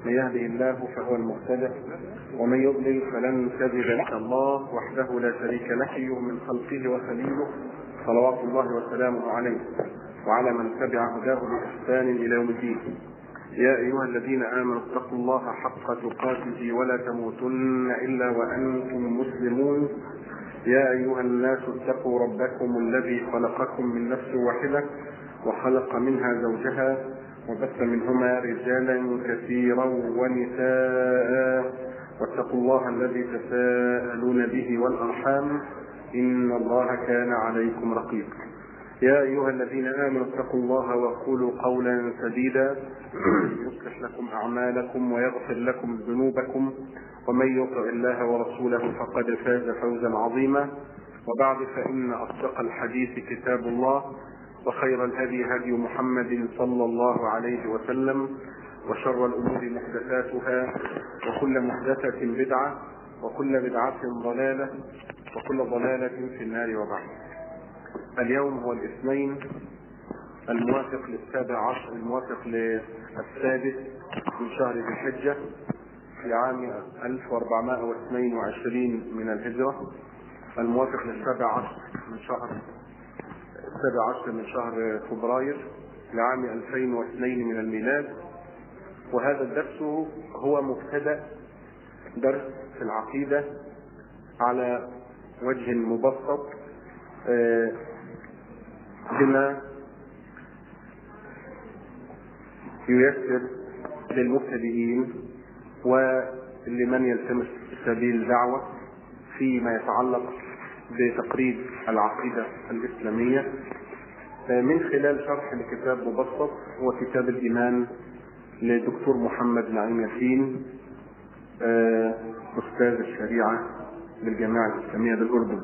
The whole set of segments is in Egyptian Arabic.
من يهده الله فهو المهتدى ومن يضلل فلن تجد له الله وحده لا شريك له من خلقه وخليله صلوات الله وسلامه عليه وعلى من تبع هداه بإحسان إلى يوم الدين يا أيها الذين آمنوا اتقوا الله حق تقاته ولا تموتن إلا وأنتم مسلمون يا أيها الناس اتقوا ربكم الذي خلقكم من نفس واحدة وخلق منها زوجها وبث منهما رجالا كثيرا ونساء واتقوا الله الذي تساءلون به والأرحام إن الله كان عليكم رقيبا يا أيها الذين آمنوا اتقوا الله وقولوا قولا سديدا يصلح لكم أعمالكم ويغفر لكم ذنوبكم ومن يطع الله ورسوله فقد فاز فوزا عظيما وبعد فإن أصدق الحديث كتاب الله وخير الهدي هدي محمد صلى الله عليه وسلم وشر الأمور محدثاتها وكل محدثة بدعة وكل بدعة ضلالة وكل ضلالة في النار وبعد اليوم هو الاثنين الموافق للسابع عشر الموافق للسادس من شهر ذي الحجة في عام 1422 من الهجرة الموافق للسابع عشر من شهر السابع عشر من شهر فبراير لعام 2002 من الميلاد وهذا الدرس هو مبتدأ درس في العقيدة على وجه مبسط بما ييسر للمبتدئين ولمن يلتمس سبيل دعوة فيما يتعلق بتقريب العقيدة الإسلامية من خلال شرح لكتاب مبسط هو كتاب الإيمان لدكتور محمد نعيم ياسين أستاذ الشريعة بالجامعة الإسلامية بالأردن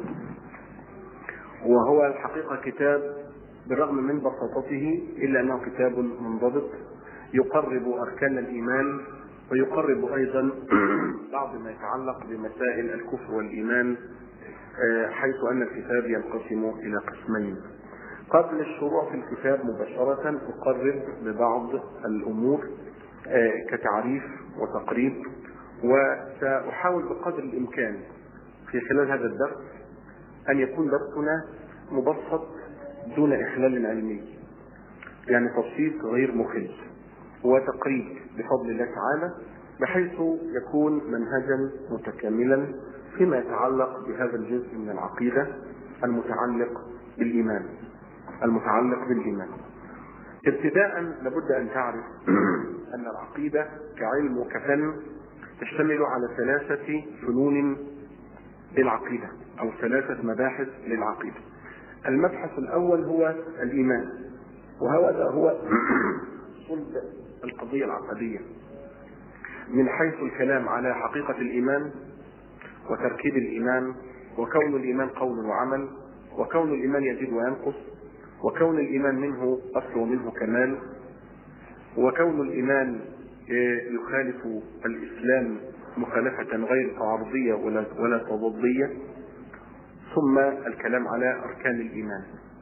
وهو الحقيقة كتاب بالرغم من بساطته إلا أنه كتاب منضبط يقرب أركان الإيمان ويقرب أيضا بعض ما يتعلق بمسائل الكفر والإيمان حيث أن الكتاب ينقسم إلى قسمين قبل الشروع في الكتاب مباشرة أقرب ببعض الأمور كتعريف وتقريب وسأحاول بقدر الإمكان في خلال هذا الدرس أن يكون درسنا مبسط دون إحلال علمي يعني تبسيط غير مخل وتقريب بفضل الله تعالى بحيث يكون منهجا متكاملا فيما يتعلق بهذا الجزء من العقيدة المتعلق بالإيمان المتعلق بالإيمان ابتداء لابد أن تعرف أن العقيدة كعلم وكفن تشتمل على ثلاثة فنون للعقيدة أو ثلاثة مباحث للعقيدة المبحث الأول هو الإيمان وهذا هو صلب القضية العقدية من حيث الكلام على حقيقة الإيمان وتركيب الإيمان وكون الإيمان قول وعمل وكون الإيمان يزيد وينقص وكون الإيمان منه أصل ومنه كمال وكون الإيمان يخالف الإسلام مخالفة غير تعارضية ولا ولا تضادية ثم الكلام على أركان الإيمان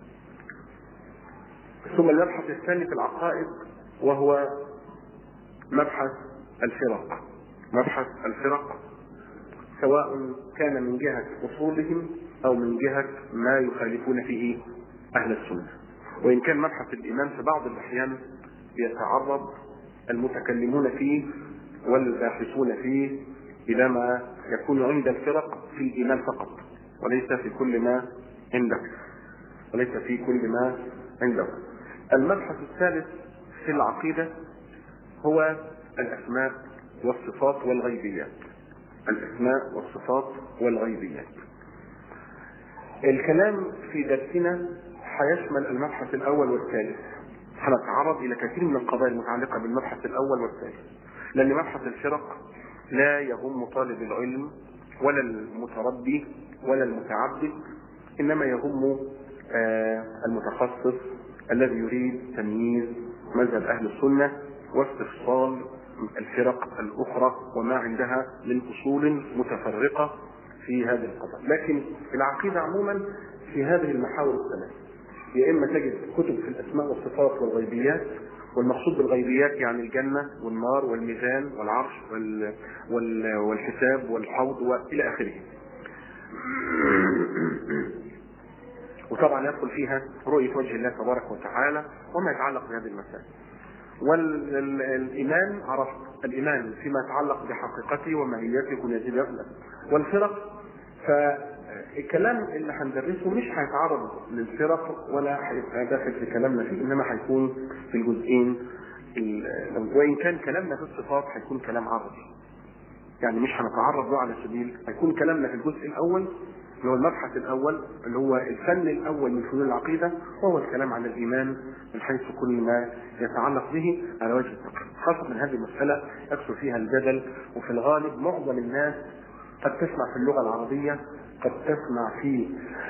ثم المبحث الثاني في العقائد وهو مبحث الفرق مبحث الفرق سواء كان من جهة أصولهم أو من جهة ما يخالفون فيه أهل السنة وإن كان مبحث الإيمان في بعض الأحيان يتعرض المتكلمون فيه والباحثون فيه إلى ما يكون عند الفرق في الإيمان فقط وليس في كل ما عنده وليس في كل ما عنده المبحث الثالث في العقيدة هو الأسماء والصفات والغيبيات الأسماء والصفات والغيبيات الكلام في درسنا حيشمل المبحث الأول والثالث هنتعرض إلى كثير من القضايا المتعلقة بالمبحث الأول والثالث لأن مبحث الفرق لا يهم طالب العلم ولا المتربي ولا المتعبد إنما يهم المتخصص الذي يريد تمييز مذهب أهل السنة واستفصال الفرق الأخرى وما عندها من أصول متفرقة في هذه القضايا لكن العقيدة عموما في هذه المحاور الثلاث يا إما تجد كتب في الأسماء والصفات والغيبيات والمقصود بالغيبيات يعني الجنة والنار والميزان والعرش وال... وال... والحساب والحوض وإلى آخره وطبعا يدخل فيها رؤية وجه الله تبارك وتعالى وما يتعلق بهذه المسائل والايمان عرفت الايمان فيما يتعلق بحقيقته وماهيته كن يزيد يغلب والفرق فالكلام اللي هندرسه مش هيتعرض للفرق ولا هيبقى داخل في كلامنا فيه انما هيكون في الجزئين وان كان كلامنا في الصفات هيكون كلام عرضي يعني مش هنتعرض له على سبيل هيكون كلامنا في الجزء الاول اللي هو المبحث الاول اللي هو الفن الاول من فنون العقيده وهو الكلام عن الايمان من حيث كل ما يتعلق به على وجه التقريب خاصه من هذه المساله يكثر فيها الجدل وفي الغالب معظم الناس قد تسمع في اللغه العربيه قد تسمع في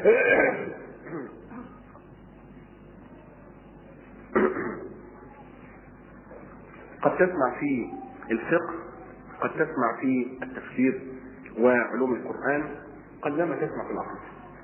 قد تسمع في الفقه قد تسمع في التفسير وعلوم القرآن قلما تسمع في العقيدة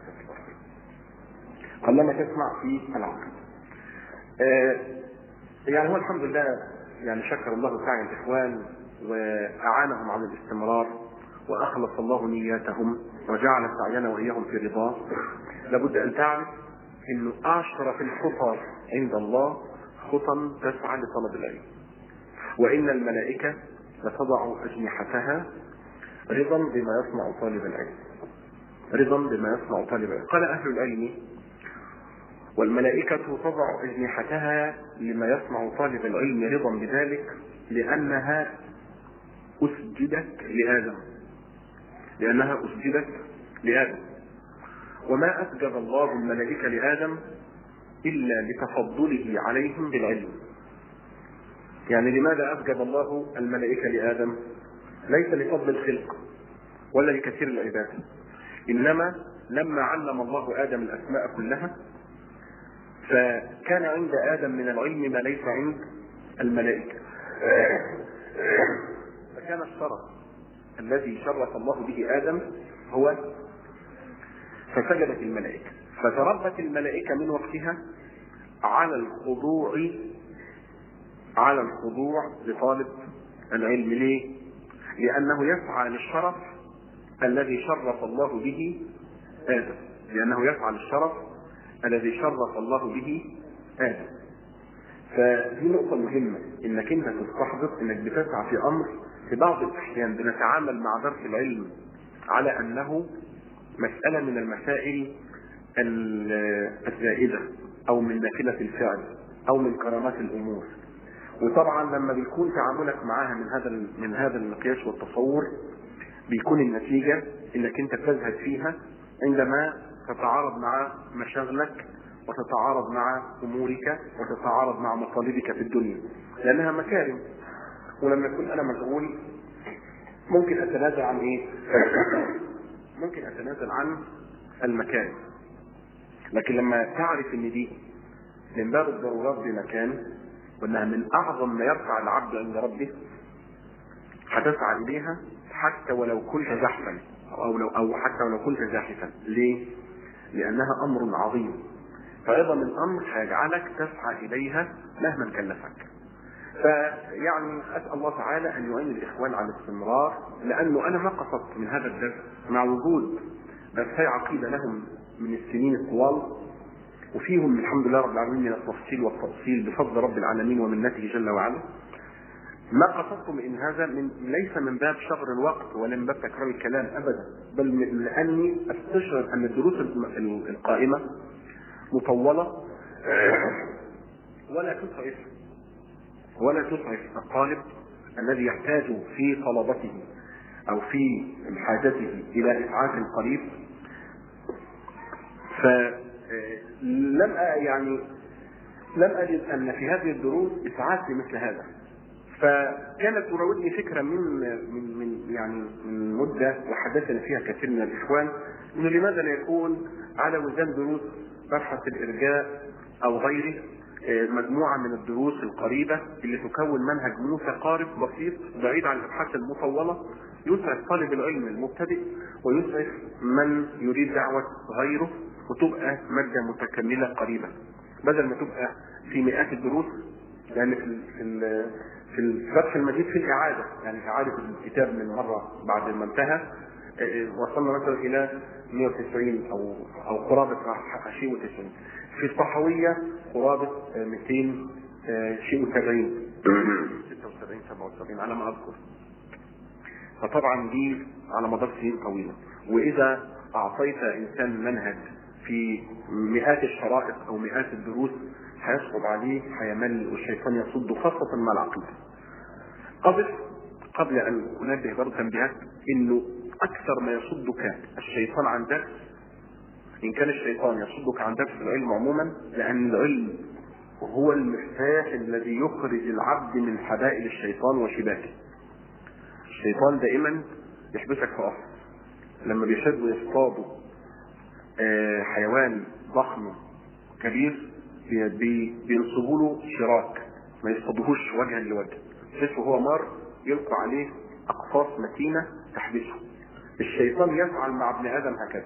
قلما تسمع في العقيدة آه يعني هو الحمد لله يعني شكر الله سعي الإخوان وأعانهم على الاستمرار وأخلص الله نياتهم وجعل سعينا وإياهم في رضاه لابد أن تعرف أنه أشرف الخطى عند الله خطى تسعى لطلب العلم وإن الملائكة لتضع أجنحتها رضا بما يصنع طالب العلم رضا بما يصنع طالب العلم قال أهل العلم والملائكة تضع أجنحتها لما يصنع طالب العلم رضا بذلك لأنها أسجدت لآدم لأنها أسجدت لآدم وما أسجد الله الملائكة لآدم إلا لتفضله عليهم بالعلم يعني لماذا أسجد الله الملائكة لآدم ليس لفضل الخلق ولا لكثير العبادة إنما لما علم الله آدم الأسماء كلها فكان عند آدم من العلم ما ليس عند الملائكة فكان الشرف الذي شرف الله به آدم هو فسجدت الملائكة فتربت الملائكة من وقتها على الخضوع على الخضوع لطالب العلم ليه؟ لأنه يسعى للشرف الذي شرف الله به آدم لأنه يسعى للشرف الذي شرف الله به آدم فدي نقطة مهمة انك انت تستحضر انك بتسعى في امر في بعض الاحيان بنتعامل مع درس العلم على انه مسألة من المسائل الزائدة او من نافلة الفعل او من كرامات الامور وطبعا لما بيكون تعاملك معاها من هذا من هذا المقياس والتصور بيكون النتيجة انك انت تزهد فيها عندما تتعارض مع مشاغلك وتتعارض مع امورك وتتعارض مع مطالبك في الدنيا لانها مكارم ولما اكون انا مشغول ممكن اتنازل عن ايه ممكن اتنازل عن المكان لكن لما تعرف ان دي من باب الضرورات بمكان وانها من اعظم ما يرفع العبد عند ربه هتسعى اليها حتى ولو كنت زحفا او لو او حتى ولو كنت زاحفا ليه؟ لانها امر عظيم فعظم الامر هيجعلك تسعى اليها مهما كلفك فيعني اسال الله تعالى ان يعين الاخوان على الاستمرار لانه انا ما قصدت من هذا الدرس مع وجود درسي عقيده لهم من السنين الطوال وفيهم الحمد لله رب العالمين من التفصيل والتأصيل بفضل رب العالمين ومنته جل وعلا ما قصدت من هذا من ليس من باب شغر الوقت ولا من باب تكرار الكلام ابدا بل من لاني استشعر ان الدروس القائمه مطوله ولا تسعف ولا تسعف الطالب الذي يحتاج في طلبته او في حاجته الى اسعاف قريب فلم يعني لم اجد ان في هذه الدروس اسعاف لمثل هذا فكانت تراودني فكره من من من يعني من مده وحدثنا فيها كثير من الاخوان انه لماذا لا يكون على وزن دروس مبحث الارجاء او غيره مجموعه من الدروس القريبه اللي تكون منهج متقارب بسيط بعيد عن الابحاث المطوله يسعف طالب العلم المبتدئ ويسعف من يريد دعوه غيره وتبقى ماده متكمله قريبه بدل ما تبقى في مئات الدروس لان في ال في ال في الفتح المجيد في الاعاده يعني اعاده الكتاب من مره بعد ما انتهى وصلنا مثلا الى 190 او او قرابه شيء و90 في الصحويه قرابه 200 شيء و70 76 77 على ما اذكر فطبعا دي على مدار سنين طويله واذا اعطيت انسان منهج في مئات الشرائط او مئات الدروس هيسقط عليه هيمل والشيطان يصد خاصة مع العقيدة. قبل قبل ان انبه برضه تنبيهات انه اكثر ما يصدك الشيطان عن درس ان كان الشيطان يصدك عن درس العلم عموما لان العلم هو المفتاح الذي يخرج العبد من حبائل الشيطان وشباكه. الشيطان دائما يحبسك في اصل. لما بيشدوا يصطادوا حيوان ضخم كبير بينصبوا له شراك ما يصطادوهوش وجها لوجه بحيث وهو مار يلقوا عليه اقفاص متينه تحبسه الشيطان يفعل مع ابن ادم هكذا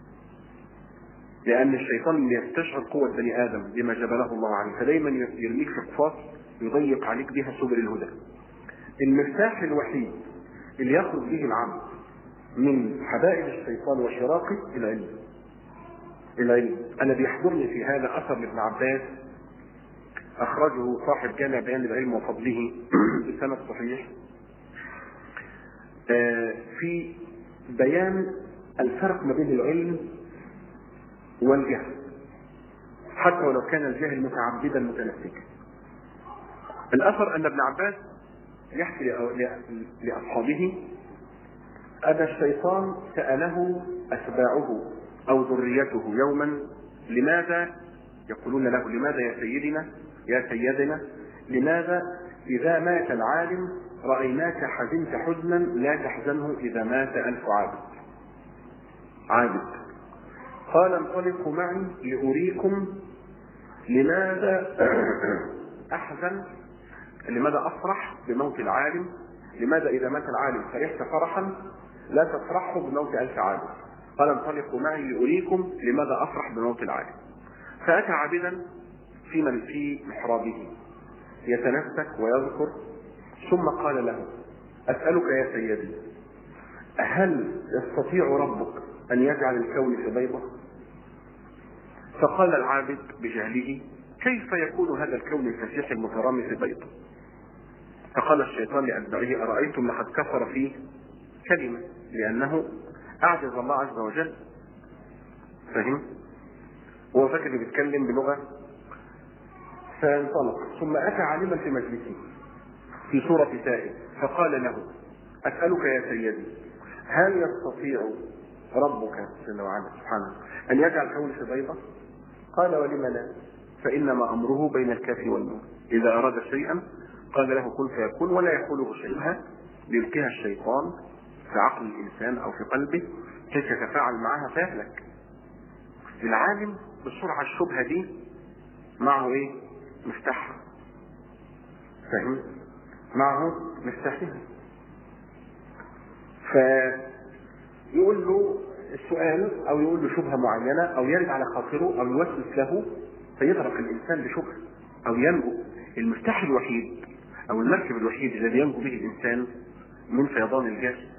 لان الشيطان يستشعر قوه بني ادم بما جبله الله عليه فدايما يرميك في اقفاص يضيق عليك بها سبل الهدى المفتاح الوحيد اللي يخرج به العبد من حبائل الشيطان وشراقه العلم العلم انا بيحضرني في هذا اثر لابن عباس اخرجه صاحب جامع بيان العلم وفضله بسند صحيح في بيان الفرق ما بين العلم والجهل حتى ولو كان الجاهل متعبدا متنسكا الاثر ان ابن عباس يحكي لاصحابه ان الشيطان ساله اتباعه او ذريته يوما لماذا يقولون له لماذا يا سيدنا يا سيدنا لماذا اذا مات العالم رايناك حزنت حزنا لا تحزنه اذا مات الف عابد عابد قال انطلقوا معي لاريكم لماذا احزن لماذا افرح بموت العالم لماذا اذا مات العالم فرحت فرحا لا تفرحوا بموت الف عابد قال انطلقوا معي لأريكم لماذا أفرح بموت العالم فأتى عابدا في من في محرابه يتنسك ويذكر ثم قال له أسألك يا سيدي هل يستطيع ربك أن يجعل الكون في بيضة فقال العابد بجهله كيف يكون هذا الكون الفسيح المترامي في بيضة فقال الشيطان لأتباعه أرأيتم لقد كفر فيه كلمة لأنه اعجز الله عز وجل فاهم هو فاكر اللي بيتكلم بلغه فانطلق ثم اتى عالما في مجلسه في صورة سائل فقال له اسألك يا سيدي هل يستطيع ربك جل وعلا سبحانه ان يجعل كون في بيضة قال ولم لا فانما امره بين الكاف والنون اذا اراد شيئا قال له كن فيكون ولا يقوله شيئا يلقيها الشيطان في عقل الانسان او في قلبه كيف يتفاعل معها فيهلك العالم بسرعه الشبهه دي معه ايه مفتاح فاهم معه مفتاحها فيقول له السؤال او يقول له شبهه معينه او يرد على خاطره او يوسوس له فيغرق الانسان بشبهه او ينجو المفتاح الوحيد او المركب الوحيد الذي ينجو به الانسان من فيضان الجهل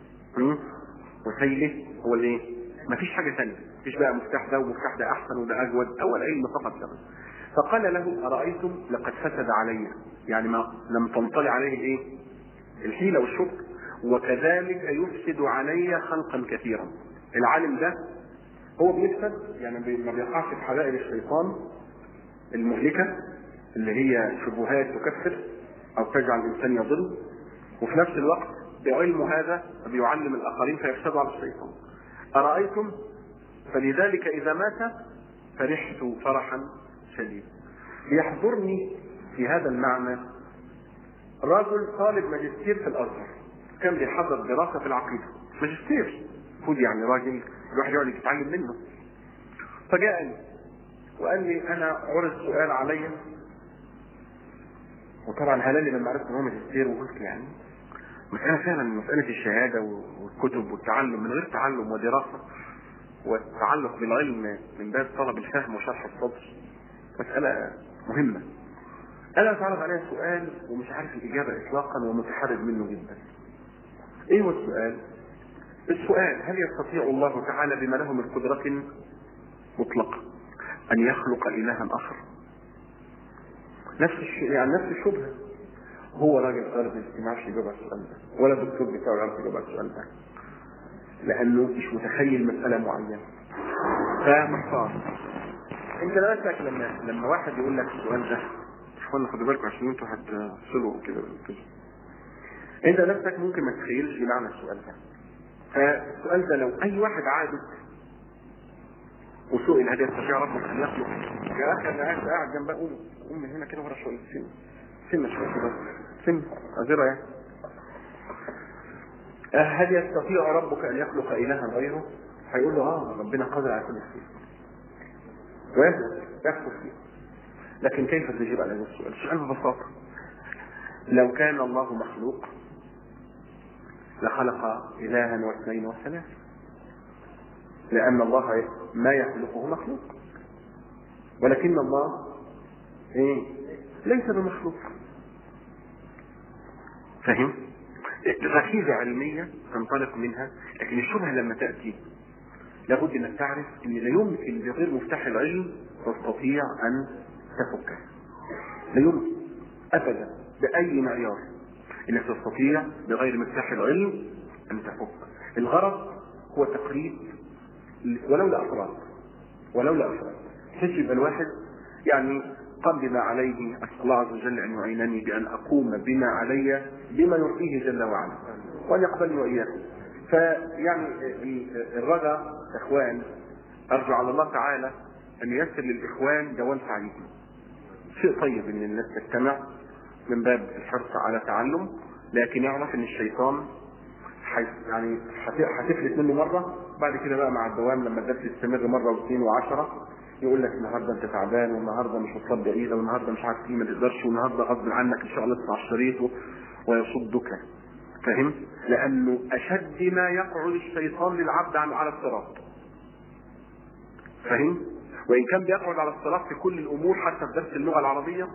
وسيله هو الايه؟ مفيش حاجه ثانيه، مفيش بقى مفتاح ده ومفتاح ده احسن وده اجود، هو العلم فقط كمان. فقال له ارايتم لقد فسد علي، يعني ما لم تنطلي عليه الايه؟ الحيله والشكر، وكذلك يفسد علي خلقا كثيرا. العالم ده هو بيفسد يعني ما بيقعش في حلائل الشيطان المهلكه اللي هي شبهات تكفر او تجعل الانسان يضل وفي نفس الوقت بعلمه هذا بيعلم الاخرين فيفسدوا على الشيطان. ارايتم فلذلك اذا مات فرحت فرحا شديدا. يحضرني في هذا المعنى رجل طالب ماجستير في الازهر كان بيحضر دراسه في العقيده ماجستير المفروض يعني راجل الواحد يقعد يتعلم منه فجاءني وقال لي انا عرض سؤال عليا وطبعا هلالي لما عرفت ان هو ماجستير وقلت يعني مسألة فعلا مسألة الشهادة والكتب والتعلم من غير تعلم ودراسة والتعلق بالعلم من باب طلب الفهم وشرح الصدر مسألة مهمة انا اتعرض عليا سؤال ومش عارف الاجابه اطلاقا ومتحرج منه جدا ايه هو السؤال السؤال هل يستطيع الله تعالى بما له من قدرة مطلقة ان يخلق الها اخر نفس الشيء يعني نفس الشبهة هو راجل طالب ما يعرفش يجاوب على السؤال ده ولا الدكتور بتاعه يعرف يجاوب على السؤال ده لانه مش متخيل مسألة معينة فمحتار انت نفسك لما لما واحد يقول لك السؤال ده اخوانا خدوا بالكم عشان انتوا هتصلوا كده كده انت نفسك ممكن ما تتخيلش معنى السؤال ده فالسؤال ده لو اي واحد عابد وسئل هل يستطيع ربك ان يخلق يا اخي انا قاعد قاعد جنب قوم قوم من هنا كده ورا شويه سن سن شويه كده سن اعذرها يعني هل يستطيع ربك ان يخلق الها غيره؟ هيقول له اه ربنا قادر على كل شيء ويثبت يكفر فيه لكن كيف تجيب على هذا السؤال؟ السؤال ببساطه لو كان الله مخلوق لخلق إلها واثنين وثلاثة لأن الله ما يخلقه مخلوق ولكن الله إيه؟ ليس بمخلوق فهم؟ ركيزة علمية تنطلق منها لكن الشبهة لما تأتي لابد انك تعرف ان لا يمكن بغير مفتاح العلم تستطيع ان تفكه لا يمكن ابدا باي معيار انك تستطيع بغير مفتاح العلم ان تفك الغرض هو تقريب ولو لافراد ولو لافراد بحيث يبقى الواحد يعني قام بما عليه اسال الله عز وجل ان يعينني بان اقوم بما علي بما يرضيه جل وعلا وان يقبلني واياكم فيعني الرجاء اخوان ارجو على الله تعالى ان ييسر للاخوان دوام سعيدهم شيء طيب ان الناس تجتمع من باب الحرص على تعلم لكن يعرف ان الشيطان حي يعني هتفلت منه مره بعد كده بقى مع الدوام لما الدرس يستمر مره واثنين وعشرة يقول لك النهارده انت تعبان والنهارده مش مصاب ايده والنهارده مش عارف ايه ما تقدرش والنهارده غصب عنك ان شاء الله تسمع الشريط ويصدك فاهم؟ لانه اشد ما يقعد الشيطان للعبد على الصراط فاهم؟ وان كان بيقعد على الصراط في كل الامور حتى في درس اللغه العربيه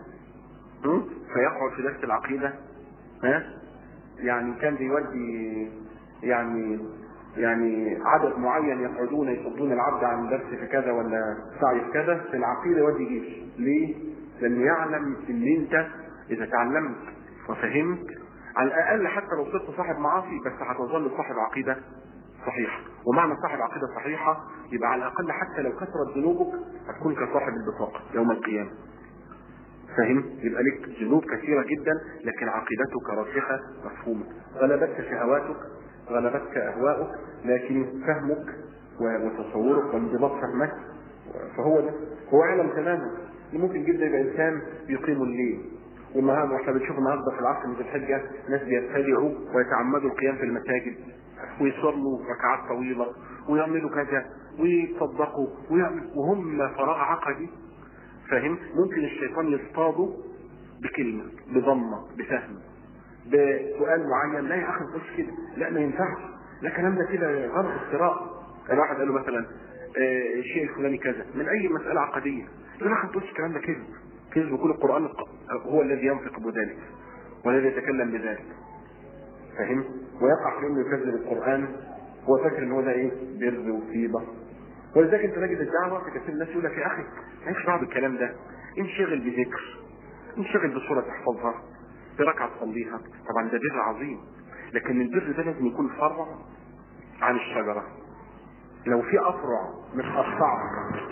فيقعد في درس العقيده ها يعني كان بيودي يعني يعني عدد معين يقعدون يصدون العبد عن درس في كذا ولا سعي في كذا في العقيده يودي جيش ليه؟ لانه يعلم ان انت اذا تعلمت وفهمت على الاقل حتى لو صرت صاحب معاصي بس هتظل صاحب عقيده صحيحه ومعنى صاحب عقيده صحيحه يبقى على الاقل حتى لو كثرت ذنوبك هتكون كصاحب البطاقه يوم القيامه فاهم يبقى لك ذنوب كثيرة جدا لكن عقيدتك راسخة مفهومة غلبتك شهواتك غلبتك أهواؤك لكن فهمك وتصورك وانضباط فهمك فهو ده هو يعلم تماما ممكن جدا يبقى إنسان يقيم الليل والنهارده احنا بنشوف النهارده في العصر من الحجة ناس بيبتدعوا ويتعمدوا القيام في المساجد ويصلوا ركعات طويلة ويعملوا كذا ويتصدقوا ويعمل وهم فراغ عقدي فاهم ممكن الشيطان يصطاده بكلمة بضمة بفهم بسؤال معين لا يا اخي ما تقولش كده لا ما ينفعش لا الكلام ده كده غلط افتراء كان واحد قال له مثلا آه الشيء الفلاني كذا من اي مسألة عقدية لا يا اخي ما تقولش الكلام ده كذب كذب وكل القرآن هو الذي ينطق بذلك والذي يتكلم بذلك فاهم ويقع في انه يكذب القرآن هو فاكر ان هو ده ايه بر وطيبة ولذلك انت تجد الدعوه في كثير من الناس يقول لك يا اخي مالكش دعوه بالكلام ده انشغل بذكر انشغل بصوره تحفظها بركعه تصليها طبعا ده بر عظيم لكن البر ده لازم يكون فرع عن الشجره لو في افرع متقطعه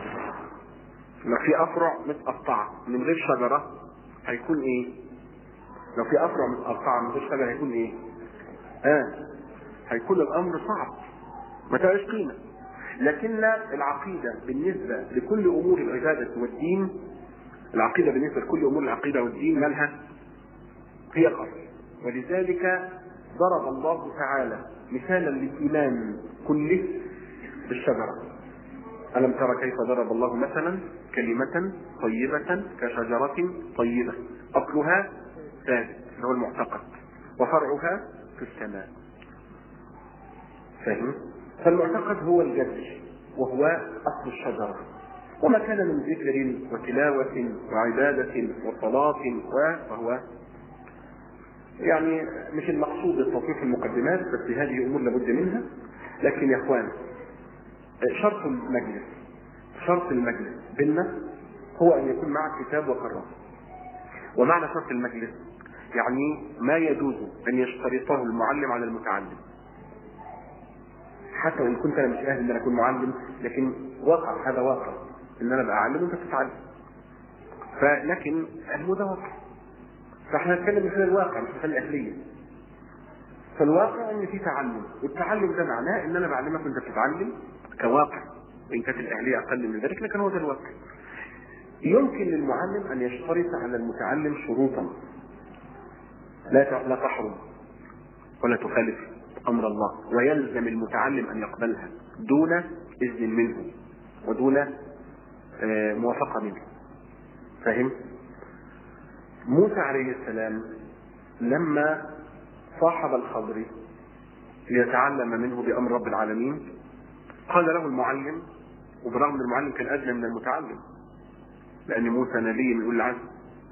لو في افرع متقطعه من غير شجره هيكون ايه؟ لو في افرع متقطعه من غير شجره هيكون ايه؟ اه هيكون الامر صعب ما تبقاش قيمه لكن العقيدة بالنسبة لكل أمور العبادة والدين العقيدة بالنسبة لكل أمور العقيدة والدين مالها هي الأصل ولذلك ضرب الله تعالى مثالا للإيمان كله بالشجرة ألم ترى كيف ضرب الله مثلا كلمة طيبة كشجرة طيبة أصلها ثابت هو المعتقد وفرعها في السماء فاهم؟ فالمعتقد هو الجذر وهو اصل الشجره وما كان من ذكر وتلاوة وعبادة وصلاة وهو يعني مش المقصود التصحيح المقدمات بس هذه امور لابد منها لكن يا اخوان شرط المجلس شرط المجلس بيننا هو ان يكون معك كتاب وكراسه ومعنى شرط المجلس يعني ما يجوز ان يشترطه المعلم على المتعلم حتى وان كنت انا مش اهل ان انا اكون معلم لكن واقع هذا واقع ان انا بعلم وانت بتتعلم فلكن هو ده واقع فاحنا نتكلم مثل الواقع مش مثل الاهليه فالواقع ان في تعلم والتعلم ده معناه ان انا بعلمك وانت بتتعلم كواقع وان كانت الاهليه اقل من ذلك لكن هو ده الواقع يمكن للمعلم ان يشترط على المتعلم شروطا لا لا تحرم ولا تخالف امر الله ويلزم المتعلم ان يقبلها دون اذن منه ودون موافقه منه فاهم موسى عليه السلام لما صاحب الخضر ليتعلم منه بامر رب العالمين قال له المعلم وبرغم ان المعلم كان ادنى من المتعلم لان موسى نبي من اولي العزم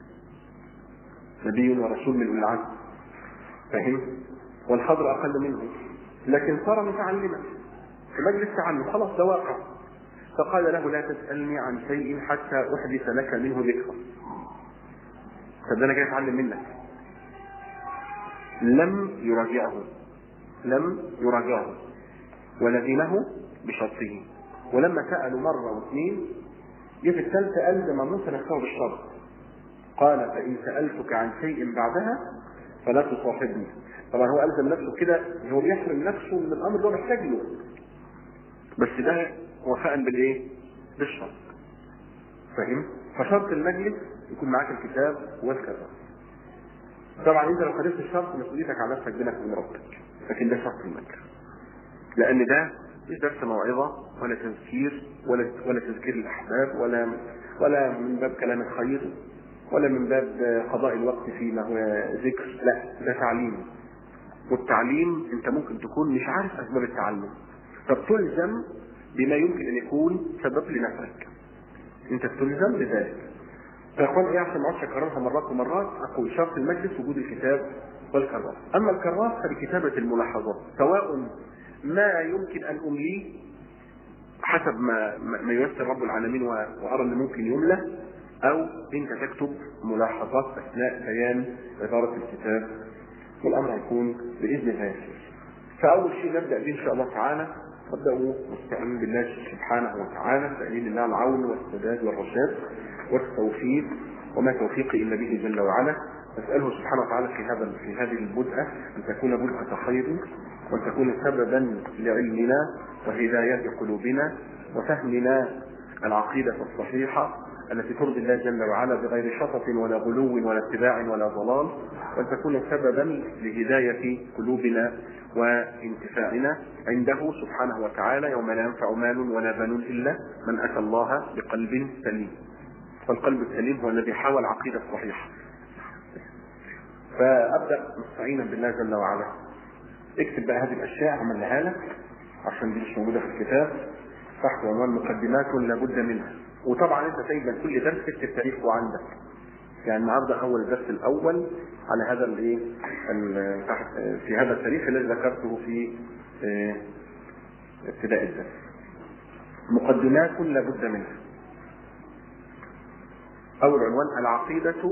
نبي ورسول من اولي العزم فاهم والخضر اقل منه لكن صار متعلما في مجلس تعلم خلاص ده واقع فقال له لا تسالني عن شيء حتى احدث لك منه ذكرا طب انا جاي اتعلم منك لم يراجعه لم يراجعه ولزمه بشرطه ولما سألوا مرة واثنين جه في الثالثة ألزم موسى نفسه بالشرط قال فإن سألتك عن شيء بعدها فلا تصاحبني طبعا هو ألزم نفسه كده هو بيحرم نفسه من الأمر اللي هو محتاج له بس ده وفاء بالإيه؟ بالشرط فاهم؟ فشرط المجلس يكون معاك الكتاب والكتاب طبعا انت لو خدت الشرط مسؤوليتك على نفسك بينك وبين ربك لكن ده شرط المجلس لان ده مش درس موعظه ولا تذكير ولا ولا تذكير الاحباب ولا ولا من باب كلام الخير ولا من باب قضاء الوقت فيما هو ذكر لا ده تعليم والتعليم انت ممكن تكون مش عارف اسباب التعلم فبتلزم بما يمكن ان يكون سبب لنفسك انت بتلزم بذلك فيقول ايه عشان ما اقعدش اكررها مرات ومرات اقول شرط المجلس وجود الكتاب والكراس اما الكراس فلكتابه الملاحظات سواء ما يمكن ان امليه حسب ما ما ييسر رب العالمين وارى ان ممكن يملى او انت تكتب ملاحظات اثناء بيان اداره الكتاب والامر هيكون باذن الله فاول شيء نبدا به ان شاء الله تعالى نبدا مستعين بالله سبحانه وتعالى سائلين الله العون والسداد والرشاد والتوفيق وما توفيقي الا به جل وعلا نساله سبحانه وتعالى في هذا في هذه البدءه ان تكون بدءه خير وان تكون سببا لعلمنا وهدايه قلوبنا وفهمنا العقيده الصحيحه التي ترضي الله جل وعلا بغير شطط ولا غلو ولا اتباع ولا ضلال وان تكون سببا لهدايه قلوبنا وانتفاعنا عنده سبحانه وتعالى يوم لا ينفع مال ولا بنون الا من اتى الله بقلب سليم فالقلب السليم هو الذي حاول العقيده الصحيحه فابدا مستعينا بالله جل وعلا اكتب بقى هذه الاشياء عملها لك عشان دي مش موجوده في الكتاب تحت عنوان مقدمات لابد منها وطبعا انت دايما كل درس تكتب تاريخه عندك يعني النهارده اول الدرس الاول على هذا الايه في هذا التاريخ الذي ذكرته في ابتداء الدرس مقدمات لابد منها اول عنوان العقيده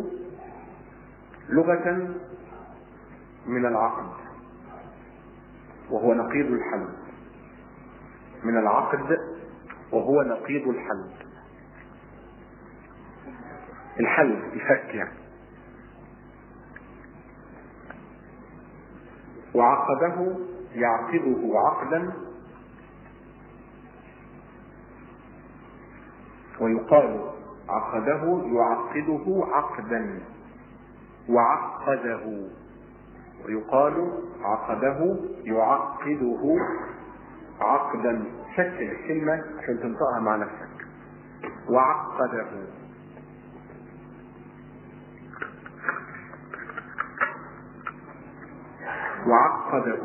لغه من العقد وهو نقيض الحل من العقد وهو نقيض الحل الحل يفك يعني وعقده يعقده عقدا ويقال عقده يعقده عقدا وعقده ويقال عقده يعقده عقدا شكل الكلمة عشان تنطقها مع نفسك وعقده وعقده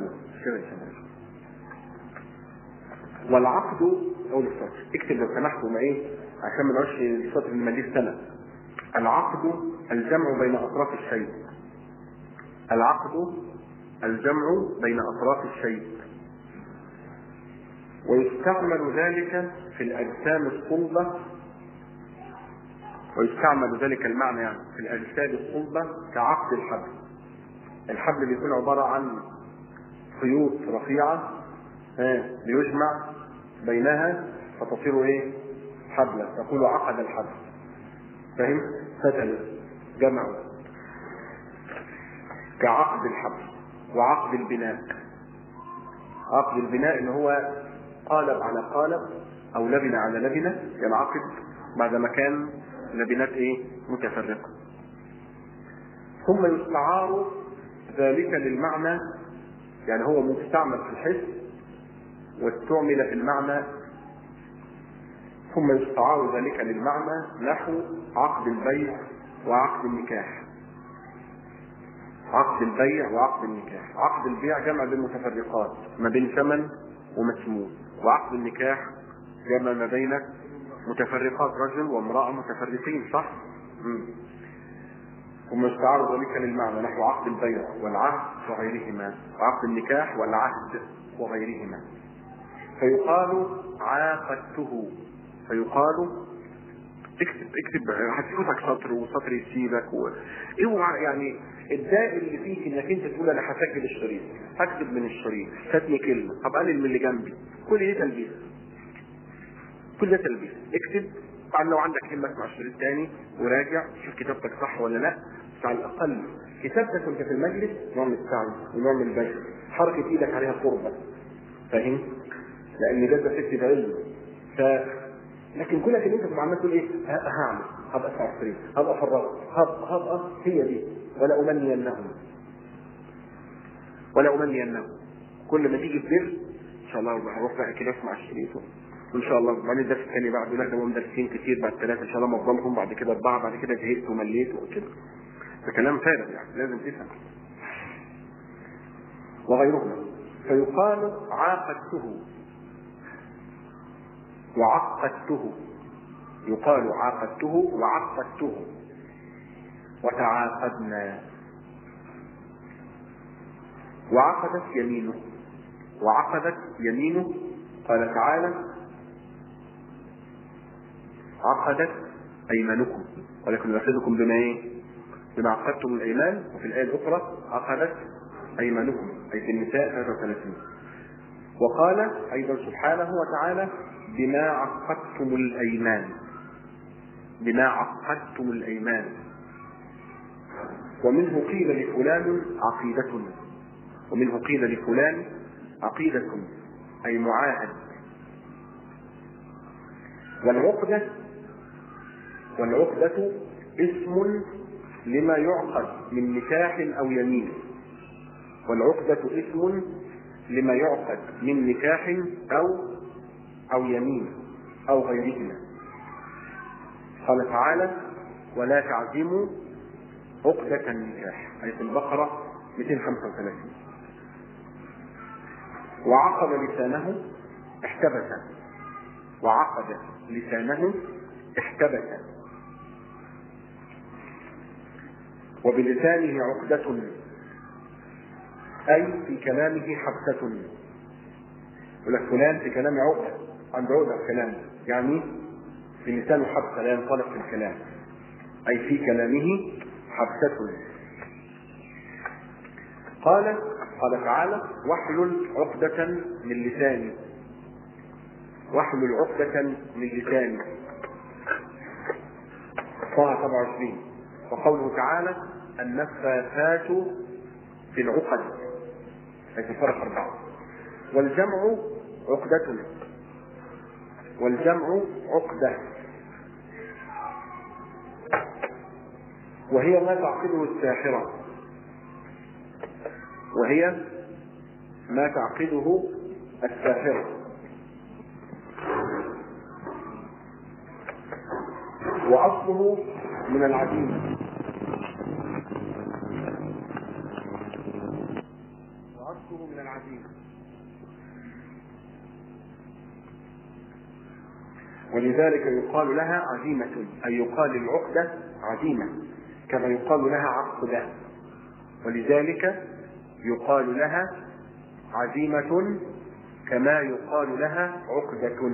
والعقد اول السطر اكتب لو سمحت وما ايه عشان ما نقولش السطر اللي مليه سنة العقد الجمع بين أطراف الشيء العقد الجمع بين أطراف الشيء ويستعمل ذلك في الأجسام الصلبة ويستعمل ذلك المعنى يعني في الأجساد الصلبة كعقد الحبل الحبل بيكون عبارة عن خيوط رفيعة ليجمع بينها فتصير ايه حبلا تقول عقد الحبل فهم فتل جمعوا كعقد الحبل وعقد البناء عقد البناء اللي هو قالب على قالب او لبنة على لبنة ينعقد بعد ما كان لبنات ايه متفرقة ثم يستعار ذلك للمعنى يعني هو مستعمل في الحس واستعمل في المعنى ثم يستعار ذلك للمعنى نحو عقد البيع وعقد النكاح عقد البيع وعقد النكاح عقد البيع جمع بين متفرقات ما بين ثمن ومسموم وعقد النكاح جمع ما بين متفرقات رجل وامرأة متفرقين صح؟ مم. ثم يستعار ذلك للمعنى نحو عقد البيع والعهد وغيرهما وعقد النكاح والعهد وغيرهما فيقال عاقدته فيقال اكتب اكتب هتفوتك سطر وسطر يسيبك و... اوعى يعني الداء اللي فيك انك انت تقول انا هسجل الشريط هكتب من الشريط فاتني كلمه طب قلل من اللي جنبي كل ده تلبيس كل ده تلبيس اكتب طبعا لو عندك همة اسمع الشريط تاني وراجع شوف كتابتك صح ولا لا بس على الاقل كتابتك وانت في المجلس نوع من السعي ونوع من البشر حركة ايدك عليها قربة فاهم؟ لان ده تكتب علم ف لكن كلك ان انت تبقى عمال تقول ايه هعمل هبقى اسمع الشريط هبقى افرغ هبقى هبقى هي دي ولا امنينهم ولا امنينهم كل ما تيجي تبر ان شاء الله هروح بقى كده اسمع الشريط وان شاء الله بعدين الدرس الثاني بعد لا ده مدرسين كتير بعد ثلاثه ان شاء الله معظمهم بعد كده اربعه بعد كده زهقت ومليت وكده ده كلام فارغ يعني لازم تفهم وغيرهما فيقال عاقدته وعقدته يقال عاقدته وعقدته وتعاقدنا وعقدت يمينه وعقدت يمينه قال تعالى عقدت ايمانكم ولكن يؤخذكم بما ايه؟ بما عقدتم الايمان وفي الايه الاخرى عقدت ايمانكم اي في النساء 33 وقال ايضا سبحانه وتعالى بما عقدتم الايمان بما عقدتم الايمان ومنه قيل لفلان عقيدة ومنه قيل لفلان عقيدة أي معاهد والعقدة والعقدة اسم لما يعقد من نكاح أو يمين والعقدة اسم لما يعقد من نكاح أو أو يمين أو غيرهما قال تعالى ولا تعزموا عقدة النكاح أي في البقرة 235 وعقد لسانه احتبس وعقد لسانه احتبس وبلسانه عقدة أي في كلامه حبسة يقول لك فلان في كلامه عقدة عنده عقدة في كلامه يعني في لسانه حبسة لا ينطلق في الكلام أي في كلامه حبسة قال قال تعالى واحلل عقدة من لساني واحلل عقدة من لساني طه 27 وقوله تعالى النفاثات في العقد أي في الفرق أربعة والجمع عقدة والجمع عقدة وهي ما تعقده الساحرة وهي ما تعقده الساحرة وأصله من العجين وأصله من العجين ولذلك يقال لها عزيمة أي يقال العقدة عزيمة كما يقال لها عقدة ولذلك يقال لها عزيمة كما يقال لها عقدة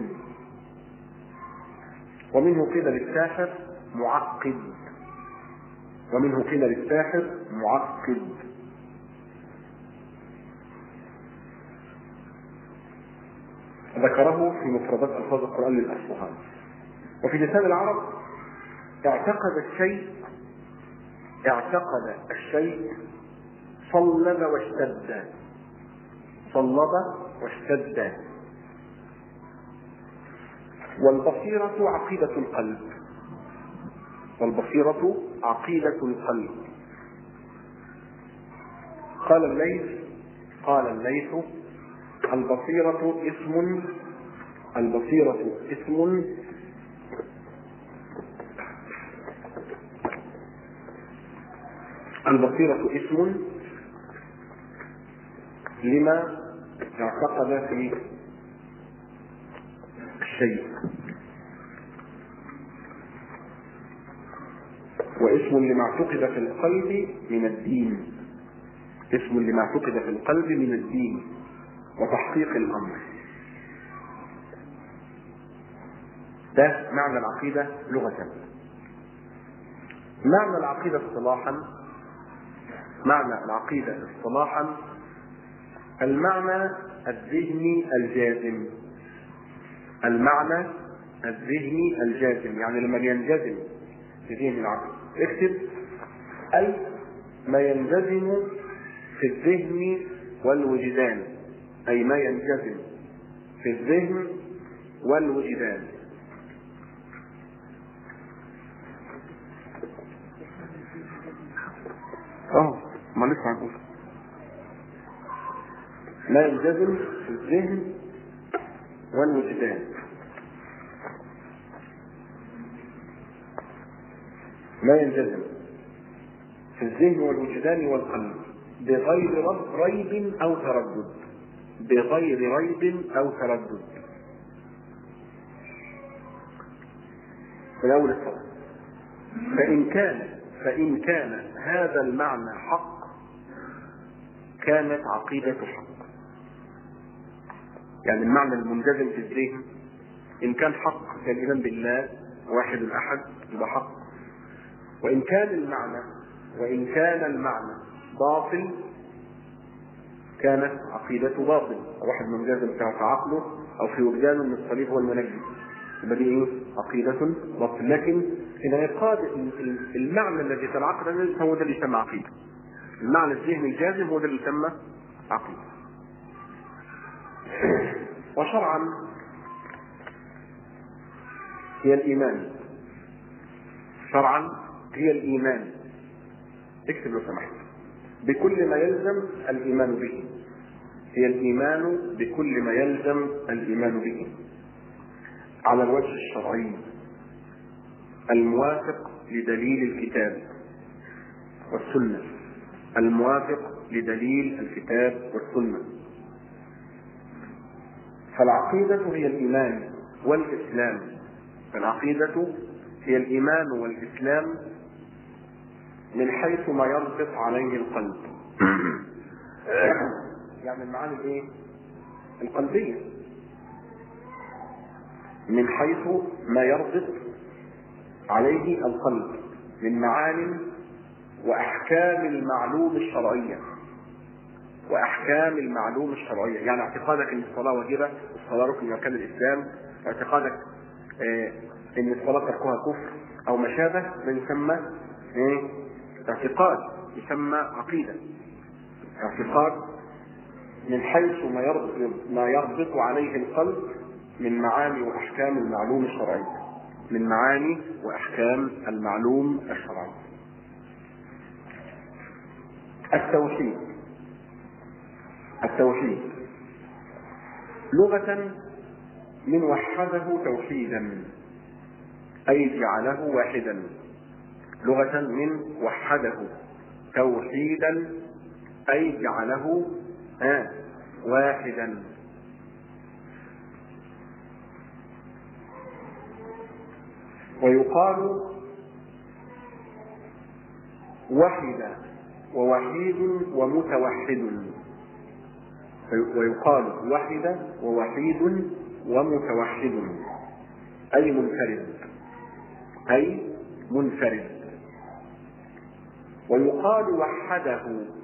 ومنه قيل للساحر معقد ومنه قيل للساحر معقد ذكره في مفردات الفاظ القران للاصفهان وفي لسان العرب اعتقد الشيء اعتقد الشيء صلب واشتد صلب واشتد والبصيرة عقيدة القلب والبصيرة عقيدة القلب قال الليث قال الليث البصيرة اسم البصيرة اسم البصيرة اسم لما اعتقد في الشيء واسم لما اعتقد في القلب من الدين اسم لما اعتقد في القلب من الدين وتحقيق الامر ده معنى العقيده لغه معنى العقيده اصطلاحا معنى العقيده اصطلاحا المعنى الذهني الجازم المعنى الذهني الجازم يعني لما ينجزم في ذهن العقل اكتب اي ما ينجزم في الذهن والوجدان اي ما ينجزم في الذهن والوجدان اه ما لسه هنقول ما ينجزم في الذهن والوجدان ما ينجزم في الذهن والوجدان والقلب بغير رب ريب او تردد بغير ريب او تردد من اول الصلاة فان كان فان كان هذا المعنى حق كانت عقيدة حق يعني المعنى المنجزم في الذهن ان كان حق كالايمان بالله واحد الاحد يبقى حق وان كان المعنى وان كان المعنى باطل كانت عقيدته باطل واحد منجزم في عقله او في وجدانه ان الصليب هو المنجم يبقى دي ايه؟ عقيدة باطل لكن انعقاد المعنى الذي تنعقد عليه هو ده اللي يسمى عقيدة المعنى الذهني الجازم هو ده اللي يسمى عقيدة وشرعا هي الإيمان شرعا هي الإيمان اكتب لو سمحت بكل ما يلزم الإيمان به هي الإيمان بكل ما يلزم الإيمان به على الوجه الشرعي الموافق لدليل الكتاب والسنة الموافق لدليل الكتاب والسنة فالعقيدة هي الإيمان والإسلام فالعقيدة هي الإيمان والإسلام من حيث ما يربط عليه القلب يعني المعاني الايه القلبية من حيث ما يربط عليه القلب من معان واحكام المعلوم الشرعيه واحكام المعلوم الشرعيه يعني اعتقادك ان الصلاه واجبه الصلاه ركن من اركان الاسلام اعتقادك اه ان الصلاه تركها كفر او ما شابه ده يسمى ايه اعتقاد يسمى عقيده اعتقاد من حيث ما يربط ما يربط عليه القلب من معاني واحكام المعلوم الشرعي من معاني واحكام المعلوم الشرعي التوحيد التوحيد لغة من وحده توحيدا أي جعله واحدا لغة من وحده توحيدا أي جعله آه واحدا ويقال وحد ووحيد ومتوحد ويقال وحد ووحيد ومتوحد أي منفرد أي منفرد ويقال وحده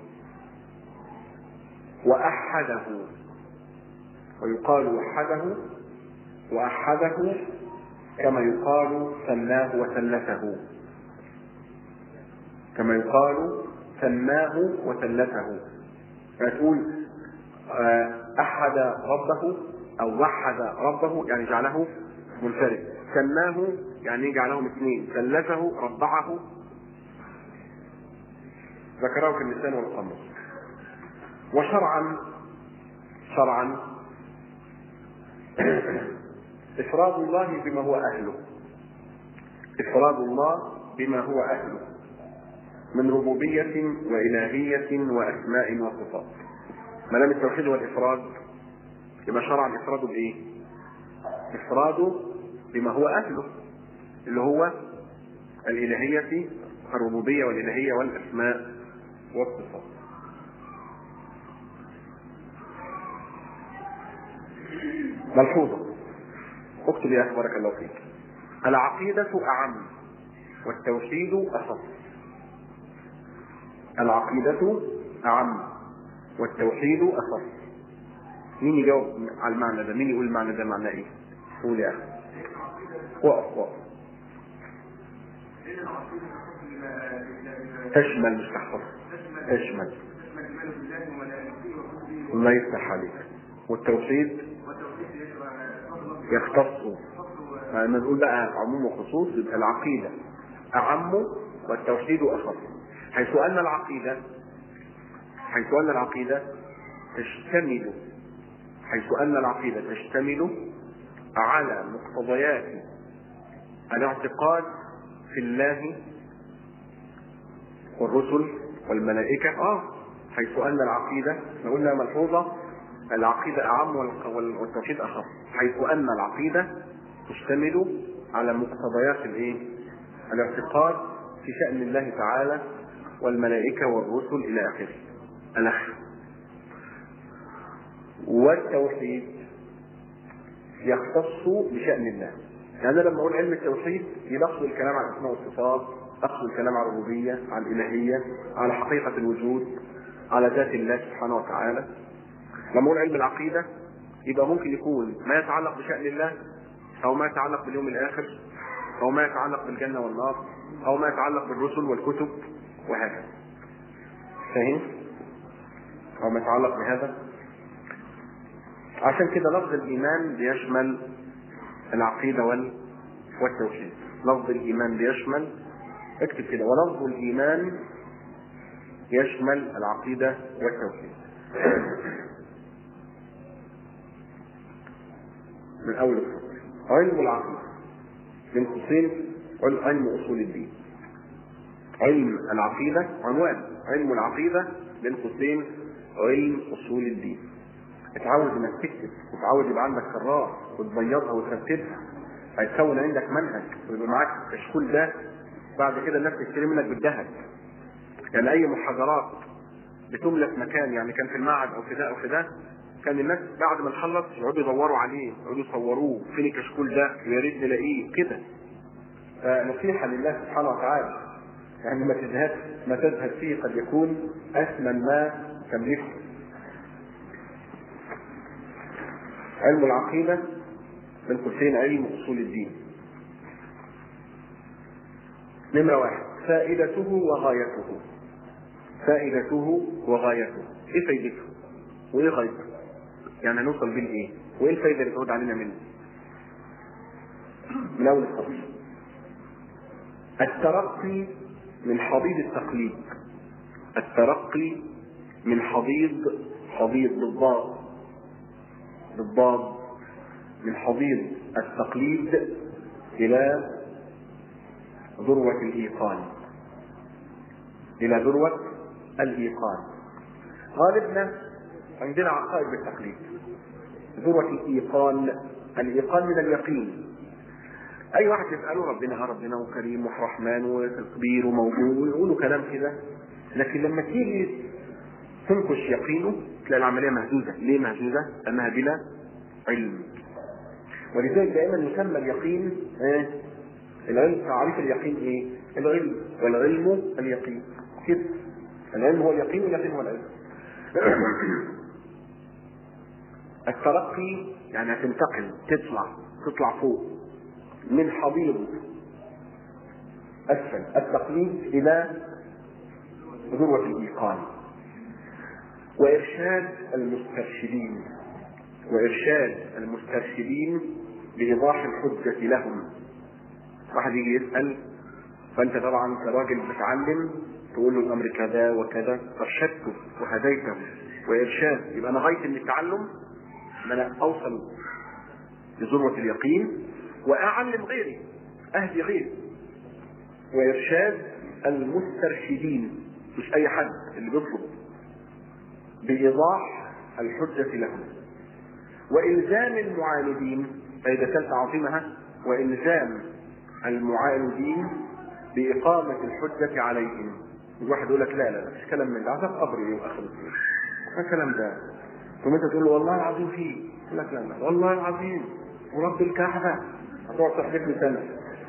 وأحده ويقال وحده وأحده كما يقال سماه وثلثه كما يقال سماه وثلثه فتقول أحد ربه أو وحد ربه يعني جعله منفرد سماه يعني جعلهم اثنين ثلثه ربعه ذكره في اللسان والقمر وشرعا شرعا إفراد الله بما هو أهله إفراد الله بما هو أهله من ربوبية وإلهية وأسماء وصفات ما دام التوحيد والإفراد يبقى شرعا إفراده بإيه؟ إفراده بما هو أهله اللي هو الإلهية الربوبية والإلهية والأسماء والصفات ملحوظة اكتب يا أخي بارك الله فيك العقيدة أعم والتوحيد أخص العقيدة أعم والتوحيد أخص مين يجاوب على المعنى ده؟ مين يقول المعنى ده معناه إيه؟ قول يا أخي وقف وقف تشمل مش تحفظ تشمل الله يفتح عليك والتوحيد يختص لما نقول بقى عموم وخصوص يبقى العقيدة أعم والتوحيد أخص حيث أن العقيدة حيث أن العقيدة تشتمل حيث أن العقيدة تشتمل على مقتضيات الاعتقاد في الله والرسل والملائكة اه حيث أن العقيدة احنا قلنا ملحوظة العقيدة أعم والتوحيد أخف حيث أن العقيدة تشتمل على مقتضيات الايه؟ الاعتقاد في شأن الله تعالى والملائكة والرسل إلى آخره الأخ والتوحيد يختص بشأن الله يعني أنا لما أقول علم التوحيد يلخص الكلام عن الأسماء والصفات أخذ الكلام على الربوبية على الإلهية على حقيقة الوجود على ذات الله سبحانه وتعالى لما أقول علم العقيدة يبقى ممكن يكون ما يتعلق بشأن الله أو ما يتعلق باليوم الآخر أو ما يتعلق بالجنة والنار أو ما يتعلق بالرسل والكتب وهكذا فاهم؟ أو ما يتعلق بهذا عشان كده لفظ الإيمان بيشمل العقيدة وال... والتوحيد لفظ الإيمان بيشمل اكتب كده ولفظ الإيمان يشمل العقيدة والتوحيد من أول الفصل علم العقيدة من قوسين علم أصول الدين علم العقيدة عنوان علم العقيدة بين قوسين علم أصول الدين اتعود انك تكتب وتعود يبقى عندك كرار وتبيضها وترتبها هيتكون عندك منهج ويبقى معاك الكشكول ده بعد كده الناس تشتري منك بالذهب يعني اي محاضرات بتملى في مكان يعني كان في المعهد او في ده او في ده كان الناس بعد ما نخلص يقعدوا يدوروا عليه يقعدوا يصوروه فين الكشكول ده ويا ريت نلاقيه كده فنصيحة لله سبحانه وتعالى يعني ما تزهد ما تزهد فيه قد يكون أثمن ما تملكه علم العقيدة من قوسين علم أصول الدين نمرة واحد فائدته وغايته فائدته وغايته ايه فائدته وايه غايته يعني هنوصل بين ايه وايه الفائدة اللي تعود علينا منه من اول الخطر الترقي من حضيض التقليد الترقي من حضيض حضيض بالضاد بالضاد من حضيض التقليد إلى ذروة الإيقان إلى ذروة الإيقان غالبنا عندنا عقائد بالتقليد ذروة الإيقان الإيقان من اليقين اي واحد يساله ربنا اه ربنا وكريم ورحمن وكبير وموجود ويقولوا كلام كده لكن لما تيجي تنقش يقينه تلاقي العمليه مهزوزه ليه مهزوزه لانها بلا علم ولذلك دائما يسمى اليقين ايه العلم تعريف اليقين ايه العلم والعلم اليقين كده العلم هو اليقين واليقين هو العلم الترقي يعني هتنتقل تطلع تطلع فوق من حضيض اسفل التقليد الى ذروه الايقان وارشاد المسترشدين وارشاد المسترشدين بايضاح الحجه لهم واحد يجي يسال فانت طبعا كراجل بتعلم تقول له الامر كذا وكذا ارشدته وهديته وارشاد يبقى انا غايه من التعلم ان انا اوصل لذروه اليقين واعلم غيري اهدي غيري وارشاد المسترشدين مش اي حد اللي بيطلب بايضاح الحجه لهم والزام المعاندين فاذا كانت عظيمها والزام المعاندين باقامه الحجه عليهم الواحد يقول لك لا لا مفيش كلام من ده عشان قبر ايه واخر الدين ما الكلام ده ثم انت تقول له والله العظيم فيه يقول لك لا لا والله العظيم ورب الكعبه هتقعد تحلف لي سنه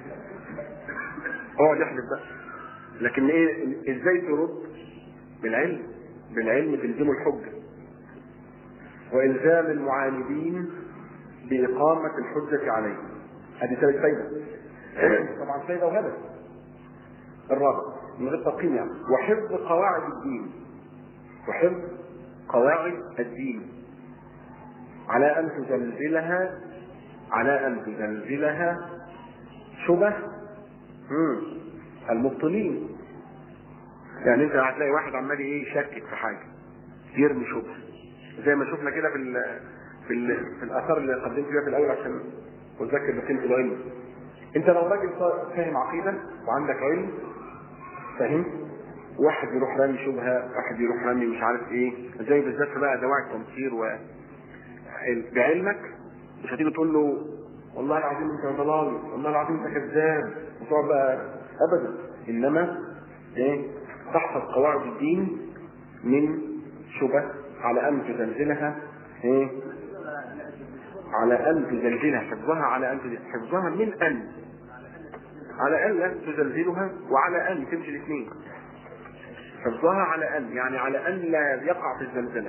اقعد احلف بقى لكن ايه ازاي ترد بالعلم بالعلم تلزمه الحجه والزام المعاندين باقامه الحجه عليهم هذه ثالث فايده طبعا فايده وهدف الرابع من غير تقييم يعني وحفظ قواعد الدين وحفظ قواعد الدين على ان تزلزلها على ان تزلزلها شبه مم. المبطلين يعني انت هتلاقي واحد عمال ايه يشكك في حاجه يرمي شبهه زي ما شفنا كده في ال في ال في الاثار اللي قدمت فيها في الاول عشان اذكر بقيمه العلم انت لو راجل فاهم عقيده وعندك علم فاهم واحد يروح رامي شبهه واحد يروح رامي مش عارف ايه زي بالذات في بقى دواعي التنصير و بعلمك مش هتيجي تقول له والله العظيم انت ضلال والله العظيم انت كذاب وتقعد بقى ابدا انما ايه تحفظ قواعد الدين من شبه على ان تزلزلها ايه على ان تزلزلها حفظها على ان تزلزلها حفظها من ان على ان لا تزلزلها وعلى ان تمشي الاثنين حفظها على ان يعني على ان لا يقع في الزلزله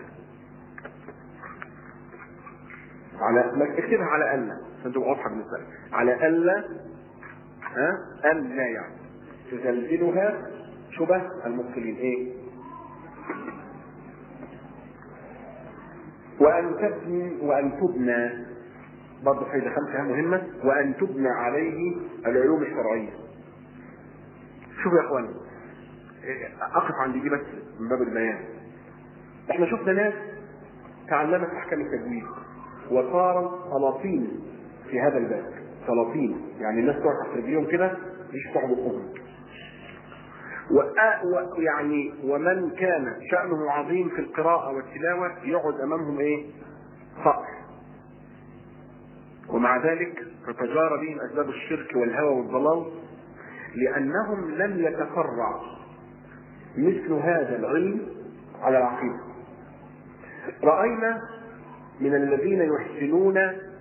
على ما اكتبها على ان عشان تبقى واضحه بالنسبه لك على الا ها ان لا يعني تزلزلها شبه المبطلين ايه وان تبني وان تبنى برضه فايده خمسه مهمه وان تبنى عليه العلوم الشرعيه شوفوا يا اخوان اقف عند دي بس من باب البيان احنا شفنا ناس تعلمت احكام التجويد وصارت سلاطين في هذا الباب سلاطين يعني الناس تقعد تحت رجليهم كده يشفعوا بقهم ويعني ومن كان شأنه عظيم في القراءة والتلاوة يقعد أمامهم إيه؟ صقر ومع ذلك تتجارى بهم أسباب الشرك والهوى والضلال لأنهم لم يتفرع مثل هذا العلم على العقيدة رأينا من الذين يحسنون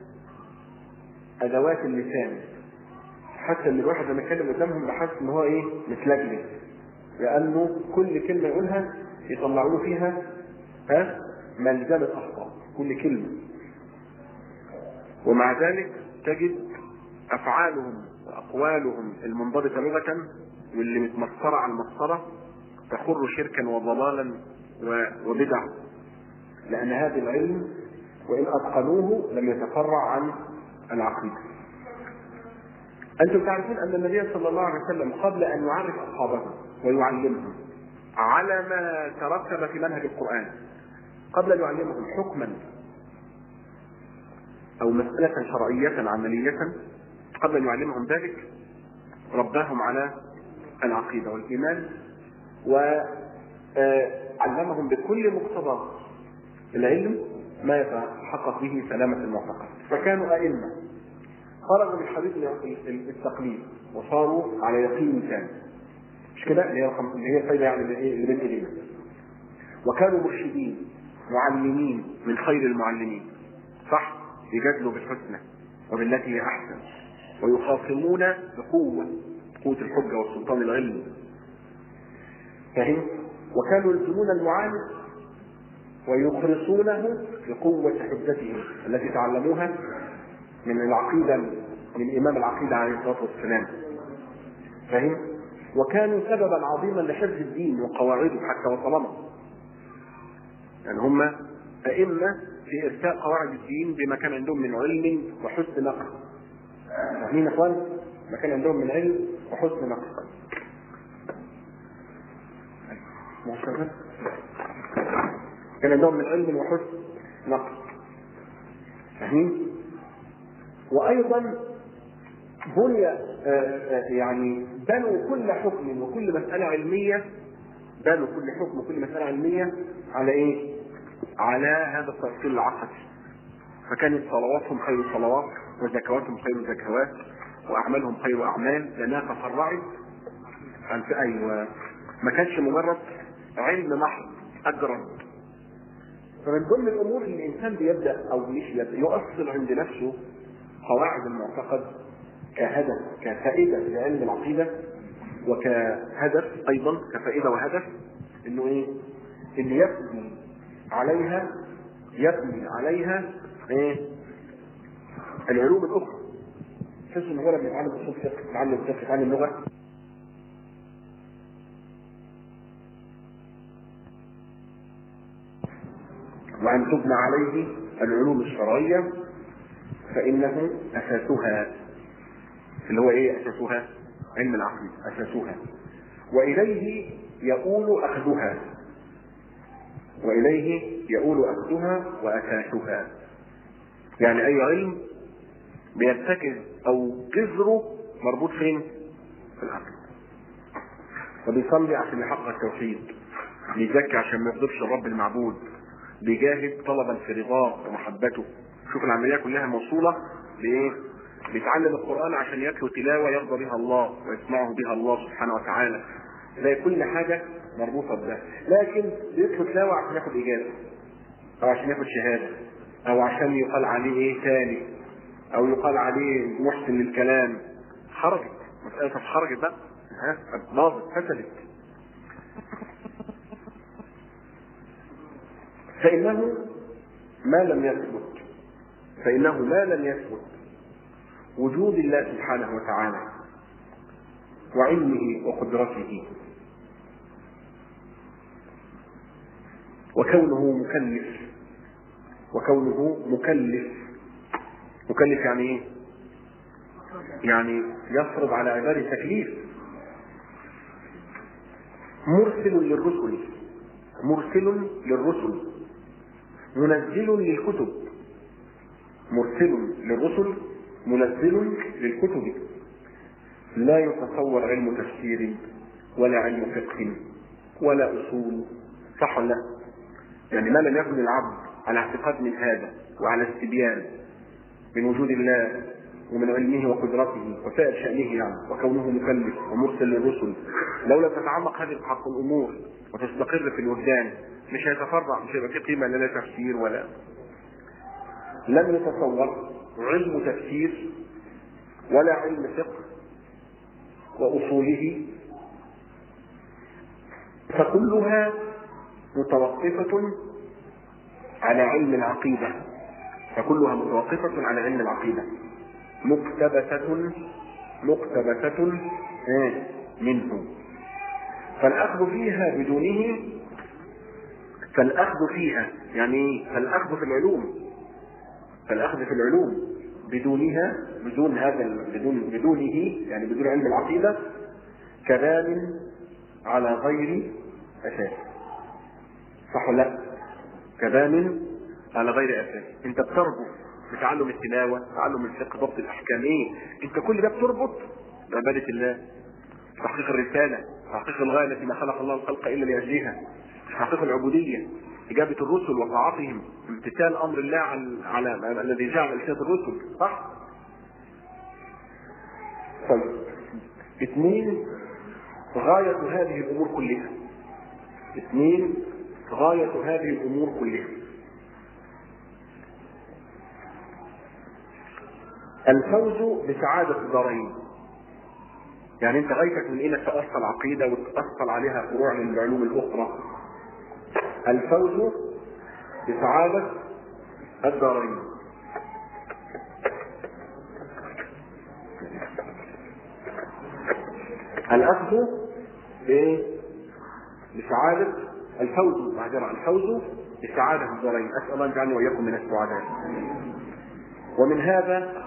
أدوات اللسان حتى ان الواحد لما يتكلم قدامهم بحس ان هو ايه متلجلج لانه كل كلمه يقولها يطلعوا له فيها ها ملزمه اخطاء كل كلمه ومع ذلك تجد افعالهم واقوالهم المنضبطه لغه واللي متمسطره على المسطره تخر شركا وضلالا وبدع لان هذا العلم وان اتقنوه لم يتفرع عن العقيده انتم تعرفون ان النبي صلى الله عليه وسلم قبل ان يعرف اصحابه ويعلمهم على ما ترتب في منهج القران قبل ان يعلمهم حكما او مساله شرعيه عمليه قبل ان يعلمهم ذلك رباهم على العقيده والايمان وعلمهم بكل مقتضى العلم ما يتحقق به سلامه المعتقد فكانوا ائمه خرجوا من حديث التقليد وصاروا على يقين تام مش كده اللي هي رقم اللي هي الفايده يعني اللي ايه اللي بين ايدينا وكانوا مرشدين معلمين من خير المعلمين صح يجادلوا بالحسنى وبالتي هي احسن ويخاصمون بقوه قوه الحجه والسلطان العلمي فهم وكانوا يلزمون المعاند ويخرصونه بقوة حجتهم التي تعلموها من العقيدة من إمام العقيدة عليه الصلاة والسلام فهم؟ وكانوا سببا عظيما لحفظ الدين وقواعده حتى وصلنا يعني هم أئمة في إرساء قواعد الدين بما كان عندهم من علم وحسن نقل فاهمين يا إخوان؟ ما كان عندهم من علم وحسن نقل مؤخرا كان عندهم من علم وحسن نقل فاهمين؟ وايضا بني يعني بنوا كل حكم وكل مسألة علمية بنوا كل حكم وكل مسألة علمية على ايه؟ على هذا التأصيل العقدي فكانت صلواتهم خير صلوات وزكواتهم خير زكوات واعمالهم خير اعمال لانها تفرعت عن ايوه ما كانش مجرد علم محض اجرد فمن ضمن الامور اللي الانسان بيبدا او مش يبدا يؤصل عند نفسه قواعد المعتقد كهدف كفائده لعلم العقيده وكهدف ايضا كفائده وهدف انه ايه؟ اللي يبني عليها يبني عليها ايه؟ العلوم الاخرى تحس ان هو لما يتعلم اصول فقه يتعلم فقه يتعلم لغه وأن تبنى عليه العلوم الشرعية فإنه أساسها اللي هو إيه أساسها؟ علم العقل أساسها وإليه يؤول أخذها وإليه يؤول أخذها وأساسها يعني أي علم بيرتكز أو جذره مربوط فين؟ في العقل فبيصلي عشان يحقق التوحيد بيزكي عشان ما يغضبش الرب المعبود بيجاهد طلبا في رضاه ومحبته شوف العمليه كلها موصوله بايه؟ بيتعلم القران عشان يتلو تلاوه يرضى بها الله ويسمعه بها الله سبحانه وتعالى زي كل حاجه مربوطه بده لكن بيتلو تلاوه عشان ياخد اجازه او عشان ياخد شهاده او عشان يقال عليه ايه تاني او يقال عليه محسن للكلام خرجت مساله خرجت بقى ها باظت فسدت فإنه ما لم يثبت فإنه ما لم يثبت وجود الله سبحانه وتعالى وعلمه وقدرته وكونه مكلف وكونه مكلف مكلف يعني ايه؟ يعني يفرض على عباده تكليف مرسل للرسل مرسل للرسل منزل للكتب مرسل للرسل منزل للكتب لا يتصور علم تفسير ولا علم فقه ولا اصول صح ولا لا؟ يعني ما لم يكن العبد على اعتقاد من هذا وعلى استبيان من وجود الله ومن علمه وقدرته وسائر شأنه يعني وكونه مكلف ومرسل للرسل لو لم تتعمق هذه حق الأمور وتستقر في الوجدان مش هيتفرع مش هيبقى في قيمة لا تفسير ولا لم يتصور علم تفسير ولا علم فقه وأصوله فكلها متوقفة على علم العقيدة فكلها متوقفة على علم العقيدة مقتبسة مقتبسة منه فالأخذ فيها بدونه فالأخذ فيها يعني فالأخذ في العلوم فالأخذ في العلوم بدونها بدون هذا بدون بدونه يعني بدون علم العقيدة كلام على غير أساس صح ولا لا؟ كلام على غير أساس أنت بتربط بتعلم التلاوة تعلم الفقه ضبط الأحكام إيه أنت كل ده بتربط بعبادة الله تحقيق الرسالة تحقيق الغاية التي ما خلق الله الخلق إلا لأجلها تحقيق العبودية إجابة الرسل وطاعتهم امتثال أمر الله على, على الذي جعل ألسنة الرسل صح؟ طيب اثنين غاية هذه الأمور كلها اثنين غاية هذه الأمور كلها الفوز بسعادة الدارين يعني انت غايتك من انك تأصل عقيدة وتأصل عليها فروع من العلوم الأخرى الفوز بسعادة الدارين الأخذ بإيه؟ بسعادة الفوز معذرة الفوز بسعادة الدارين أسأل الله أن يجعلني وإياكم من السعداء ومن هذا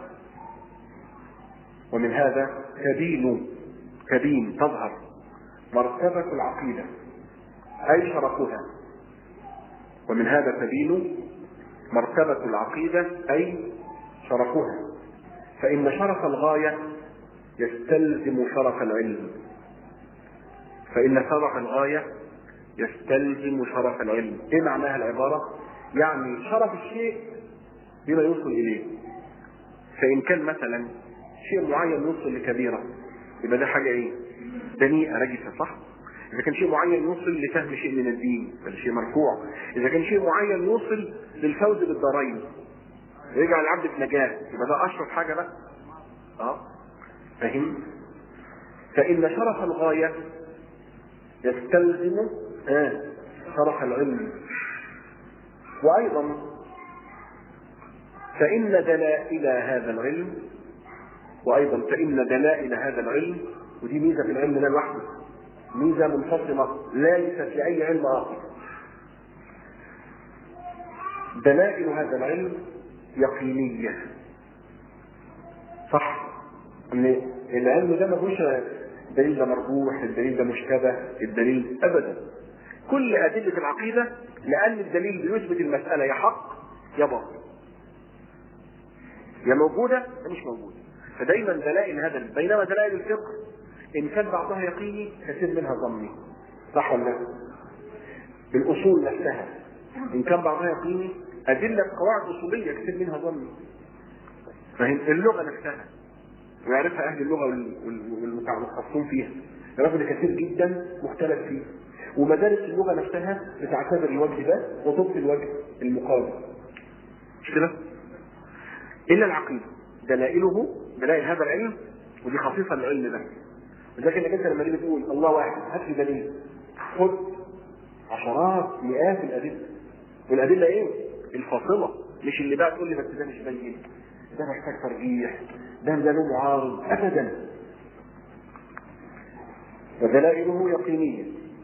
ومن هذا تبين تبين تظهر مرتبة العقيدة أي شرفها ومن هذا تبين مرتبة العقيدة أي شرفها فإن شرف الغاية يستلزم شرف العلم فإن شرف الغاية يستلزم شرف العلم إيه معناها العبارة؟ يعني شرف الشيء بما يوصل إليه فإن كان مثلا شيء معين يوصل لكبيرة يبقى ده حاجة إيه؟ دنيئة نجسة صح؟ إذا كان شيء معين يوصل لفهم شيء من الدين فده شيء مرفوع إذا كان شيء معين يوصل للفوز بالدارين يجعل العبد في نجاة يبقى ده أشرف حاجة بقى اه فهم فإن شرف الغاية يستلزم آه شرف العلم وأيضا فإن دلائل هذا العلم وأيضا فإن دلائل هذا العلم ودي ميزة في العلم ده لوحده ميزة منفصلة ليست لأي علم آخر دلائل هذا العلم يقينية صح ان العلم ده ما فيهوش الدليل ده مرجوح الدليل ده مشتبه الدليل ابدا كل ادله العقيده لان الدليل بيثبت المساله يا حق يا باطل يا موجوده يا مش موجوده فدايما دلائل هذا بينما دلائل الفقه ان كان بعضها يقيني كثير منها ظني صح ولا لا؟ الاصول نفسها ان كان بعضها يقيني ادله قواعد اصوليه كثير منها ظني فهم اللغه نفسها ويعرفها اهل اللغه والمتخصصون فيها الرجل كثير جدا مختلف فيه ومدارس اللغه نفسها بتعتبر الوجه ده وتبطل الوجه المقابل مش كده؟ الا العقيده دلائله دلائل هذا العلم ودي خصيصه للعلم ده لذلك انك انت لما تيجي تقول الله واحد هات لي دليل خد عشرات مئات الادله والادله ايه؟ الفاصله مش اللي بقى تقول لي بس ده مش بين ده محتاج ترجيح ده ده له معارض ابدا ودلائله يقينيه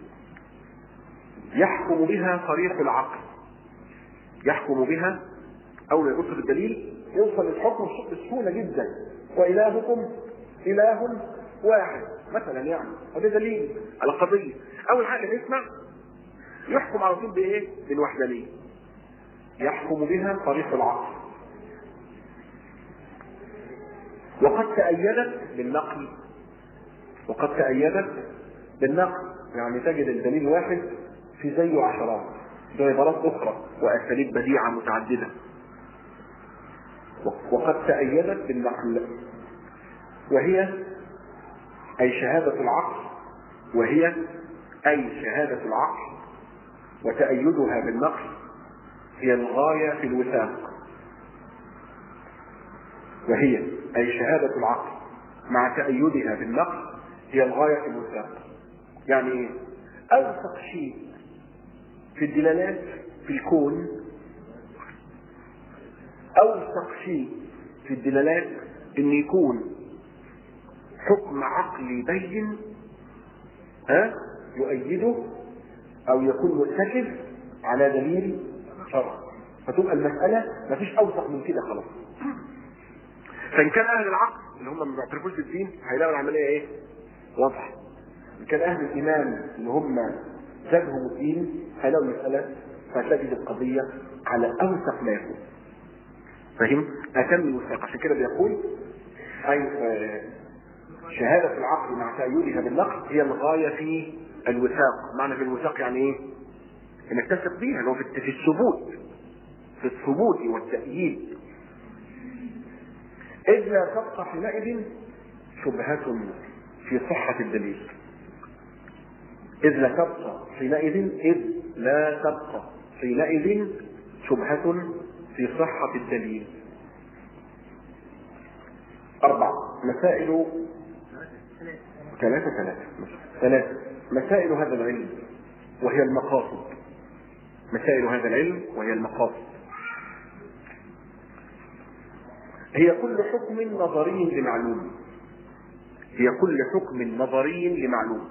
يحكم بها صريح العقل يحكم بها اول ما يوصل الدليل يوصل للحكم بسهوله جدا والهكم اله واحد مثلا يعني وده دليل على قضيه اول حاجه نسمع يحكم على طول بايه؟ بالوحدانيه يحكم بها صريح العقل وقد تأيدت بالنقل وقد تأيدت بالنقل يعني تجد الدليل واحد في زيه عشرات بعبارات أخرى وأساليب بديعة متعددة وقد تأيدت بالنقل وهي أي شهادة العقل وهي أي شهادة العقل وتأيدها بالنقل هي الغاية في الوثاق وهي أي شهادة العقل مع تأيدها بالنقل هي الغاية في الوثاق يعني إيه؟ أوثق شيء في الدلالات في الكون أوثق شيء في الدلالات إن يكون حكم عقلي بين ها يؤيده أو يكون متكف على دليل شرع فتبقى المسألة مفيش أوثق من كده خلاص فان كان اهل العقل اللي هم ما بيعترفوش بالدين هيلاقوا العمليه ايه؟ واضحه. ان كان اهل الايمان اللي هم زادهم الدين هيلاقوا المساله فتجد القضيه على اوثق ما يكون. فاهم؟ اتم الوثاق عشان كده بيقول اي شهاده العقل مع تأييدها بالنقل هي الغايه في الوثاق، معنى في الوثاق يعني ايه؟ انك تثق بيها اللي هو في الثبوت في الثبوت والتأييد إذ لا تبقى حينئذ شبهة في صحة الدليل إذ لا تبقى حينئذ إذ لا تبقى حينئذ شبهة في صحة الدليل أربعة مسائل ثلاثة ثلاثة ثلاثة مسائل هذا العلم وهي المقاصد مسائل هذا العلم وهي المقاصد هي كل حكم نظري لمعلوم هي كل حكم نظري لمعلوم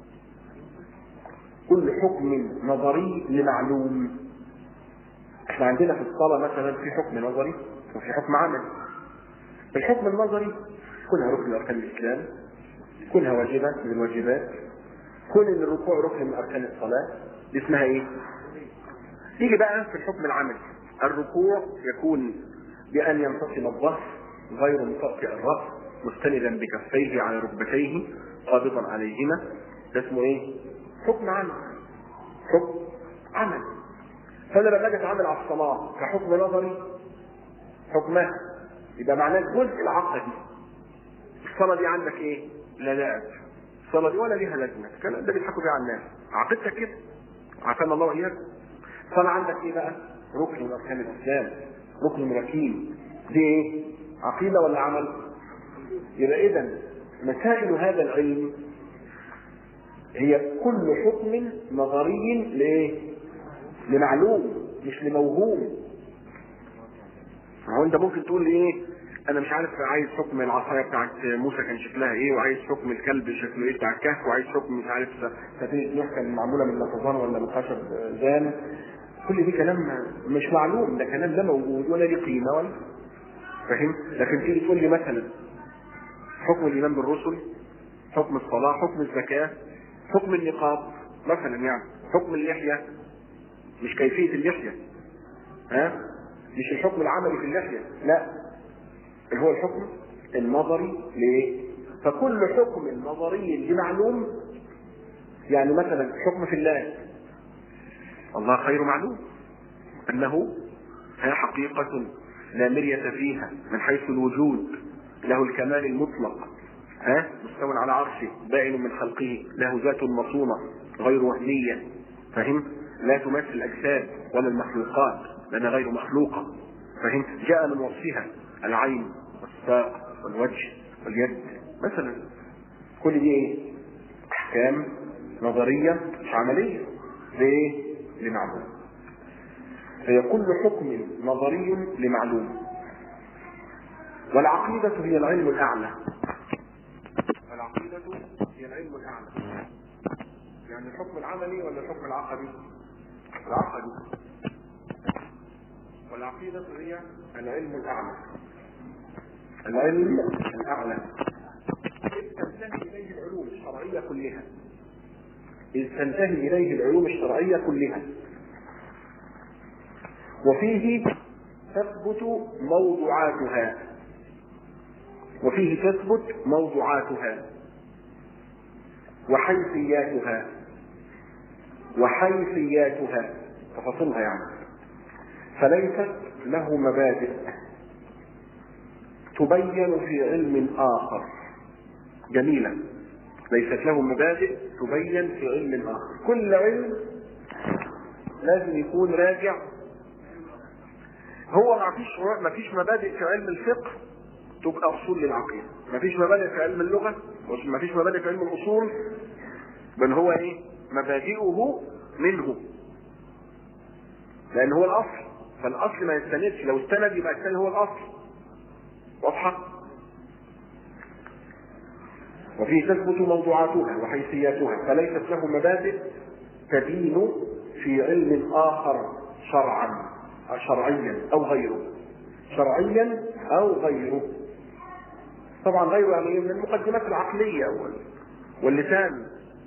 كل حكم نظري لمعلوم احنا عندنا في الصلاة مثلا في حكم نظري وفي حكم عملي الحكم النظري كلها ركن من اركان الاسلام كلها واجبة من الواجبات كون ان الركوع ركن من اركان الصلاة دي اسمها ايه؟ يجي بقى في الحكم العملي الركوع يكون بأن ينتصب الظهر غير مطأطئ الرأس مستندا بكفيه على ركبتيه قابضا عليهما ده اسمه ايه؟ حكم عمل حكم عمل فانا لما اجي اتعامل على الصلاه كحكم نظري حكمها يبقى معناه الجزء العقدي الصلاه دي عندك ايه؟ لا لعب الصلاه دي ولا ليها لازمه الكلام ده بيضحكوا بيه على الناس عقيدتك كده عافانا الله واياكم الصلاه عندك ايه بقى؟ ركن من اركان الاسلام ركن من ركين دي ايه؟ عقيده ولا عمل؟ يبقى اذا مسائل هذا العلم هي كل حكم نظري لايه؟ لمعلوم مش لموهوم. ما هو انت ممكن تقول لي ايه؟ انا مش عارف عايز حكم العصايه بتاعت موسى كان شكلها ايه وعايز حكم الكلب شكله ايه بتاع الكهف وعايز حكم مش عارف سفينه نوح كان معموله من لفظان ولا من خشب زان كل دي كلام مش معلوم ده كلام لا موجود ولا ليه قيمه ولا فاهم؟ لكن تيجي تقول لي مثلا حكم الايمان بالرسل حكم الصلاه حكم الزكاه حكم النقاب مثلا يعني حكم اللحية مش كيفية اللحية ها مش الحكم العملي في اللحية لا اللي هو الحكم النظري ليه فكل حكم نظري لمعلوم يعني مثلا حكم في الله الله خير معلوم انه هي حقيقة لا مرية فيها من حيث الوجود له الكمال المطلق ها مستوى على عرشه بائن من خلقه له ذات مصونة غير وهمية فهم لا تمثل الأجساد ولا المخلوقات لأنها غير مخلوقة فهم جاء من وصفها العين والساق والوجه واليد مثلا كل دي ايه احكام نظرية مش عملية ليه لمعلوم فهي كل حكم نظري لمعلوم والعقيدة هي العلم الأعلى العقيدة هي العلم الأعلى يعني الحكم العملي ولا الحكم العقدي العقدي والعقيدة هي العلم الأعلى العلم الأعلى إذ تنتهي إليه العلوم الشرعية كلها إذ تنتهي إليه العلوم الشرعية كلها وفيه تثبت موضوعاتها وفيه تثبت موضوعاتها وحيثياتها وحيثياتها تفاصيلها يعني فليست له مبادئ تبين في علم آخر جميلة ليست له مبادئ تبين في علم آخر كل علم لازم يكون راجع هو ما فيش ما فيش مبادئ في علم الفقه تبقى اصول للعقيده ما فيش مبادئ في علم اللغه ما فيش مبادئ في علم الاصول بل هو ايه مبادئه منه لان هو الاصل فالاصل ما يستندش لو استند يبقى الثاني هو الاصل واضحه وفيه تثبت موضوعاتها وحيثياتها فليست له مبادئ تدين في علم اخر شرعا شرعيا او غيره شرعيا او غيره طبعا غيره يعني من المقدمات العقليه واللسان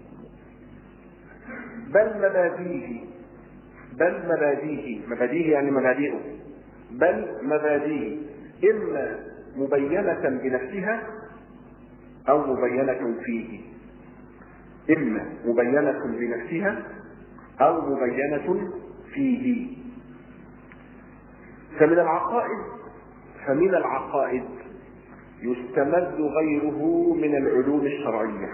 بل مبادئه بل مبادئه مبادئه يعني مبادئه بل مبادئه اما مبينه بنفسها او مبينه فيه اما مبينه بنفسها او مبينه فيه فمن العقائد فمن العقائد يستمد غيره من العلوم الشرعية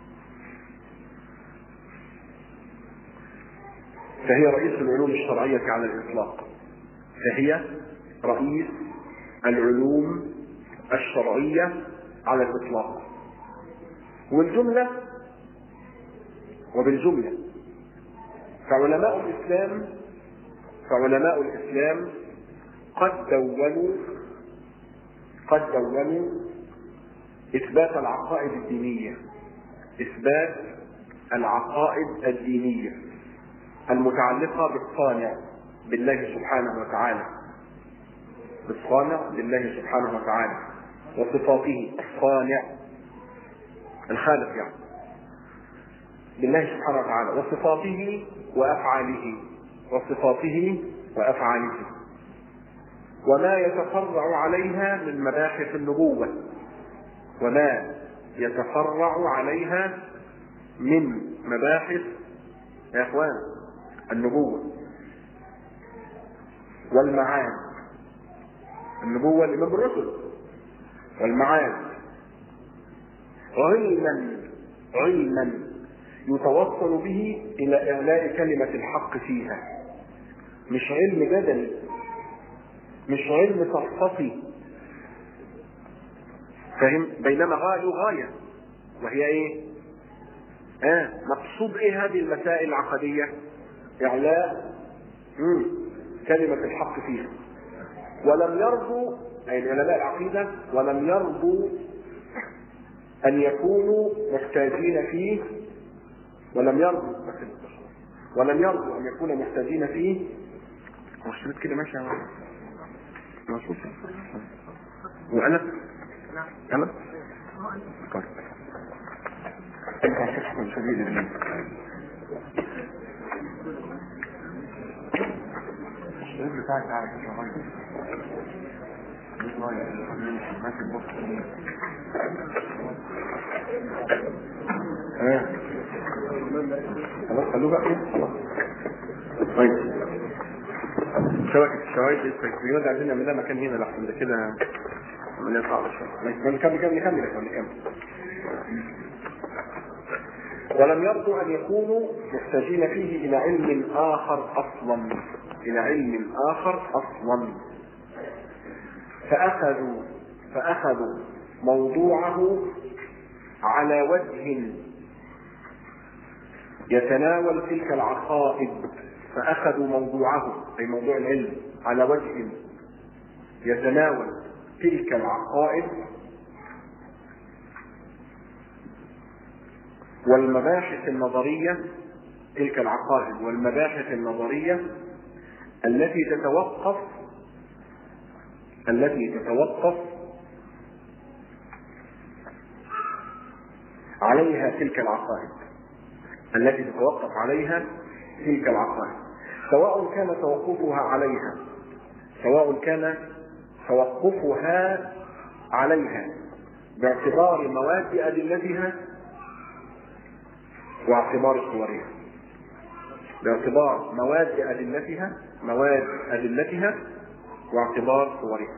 فهي رئيس العلوم الشرعية على الإطلاق فهي رئيس العلوم الشرعية على الإطلاق والجملة وبالجملة فعلماء الإسلام فعلماء الإسلام قد دونوا قد دونوا إثبات العقائد الدينية إثبات العقائد الدينية المتعلقة بالصانع بالله سبحانه وتعالى بالصانع بالله سبحانه وتعالى وصفاته الصانع الخالق يعني بالله سبحانه وتعالى وصفاته وافعاله وصفاته وافعاله وما يتفرع عليها من مباحث النبوه وما يتفرع عليها من مباحث يا اخوان النبوه والمعاد النبوه الامام الرسل والمعاد علما علما يتوصل به الى اعلاء كلمه الحق فيها مش علم بدني مش علم تخصصي فاهم بينما غايه غايه وهي ايه اه مقصود ايه هذه المسائل العقديه اعلاء مم. كلمه الحق فيها ولم يرضوا اي علماء العقيده ولم يرضوا ان يكونوا محتاجين فيه ولم يرضوا ولم يرضوا ان يكونوا محتاجين فيه هو الشريط كده ماشي يا مظبوط وانا انا طيب انت هتفهم شديد الجنة الشريط بتاعك عارف ماشي البص خلاص خلوه بقى خلاص طيب شبكة الشرايط التكوينات عايزين نعملها مكان هنا لحسن ده كده عملية صعبة شوية نكمل نكمل نكمل نكمل ولم يرضوا أن يكونوا محتاجين فيه إلى علم آخر أصلا إلى علم آخر أصلا فأخذوا فأخذوا موضوعه على وجه يتناول تلك العقائد فأخذوا موضوعه أي موضوع العلم على وجه يتناول تلك العقائد والمباحث النظرية تلك العقائد والمباحث النظرية التي تتوقف التي تتوقف عليها تلك العقائد التي تتوقف عليها تلك العقائد سواء كان توقفها عليها سواء كان توقفها عليها باعتبار مواد أدلتها واعتبار صورها باعتبار مواد أدلتها مواد أدلتها واعتبار صورها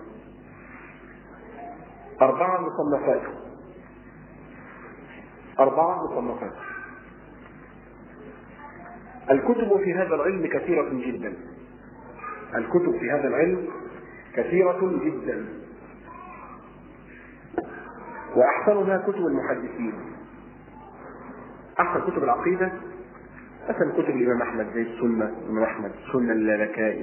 أربعة مصنفات أربعة مصنفات الكتب في هذا العلم كثيرة جدا الكتب في هذا العلم كثيرة جدا وأحسنها كتب المحدثين أحسن كتب العقيدة مثلا كتب الإمام أحمد زي السنة الإمام أحمد سنة اللالكائي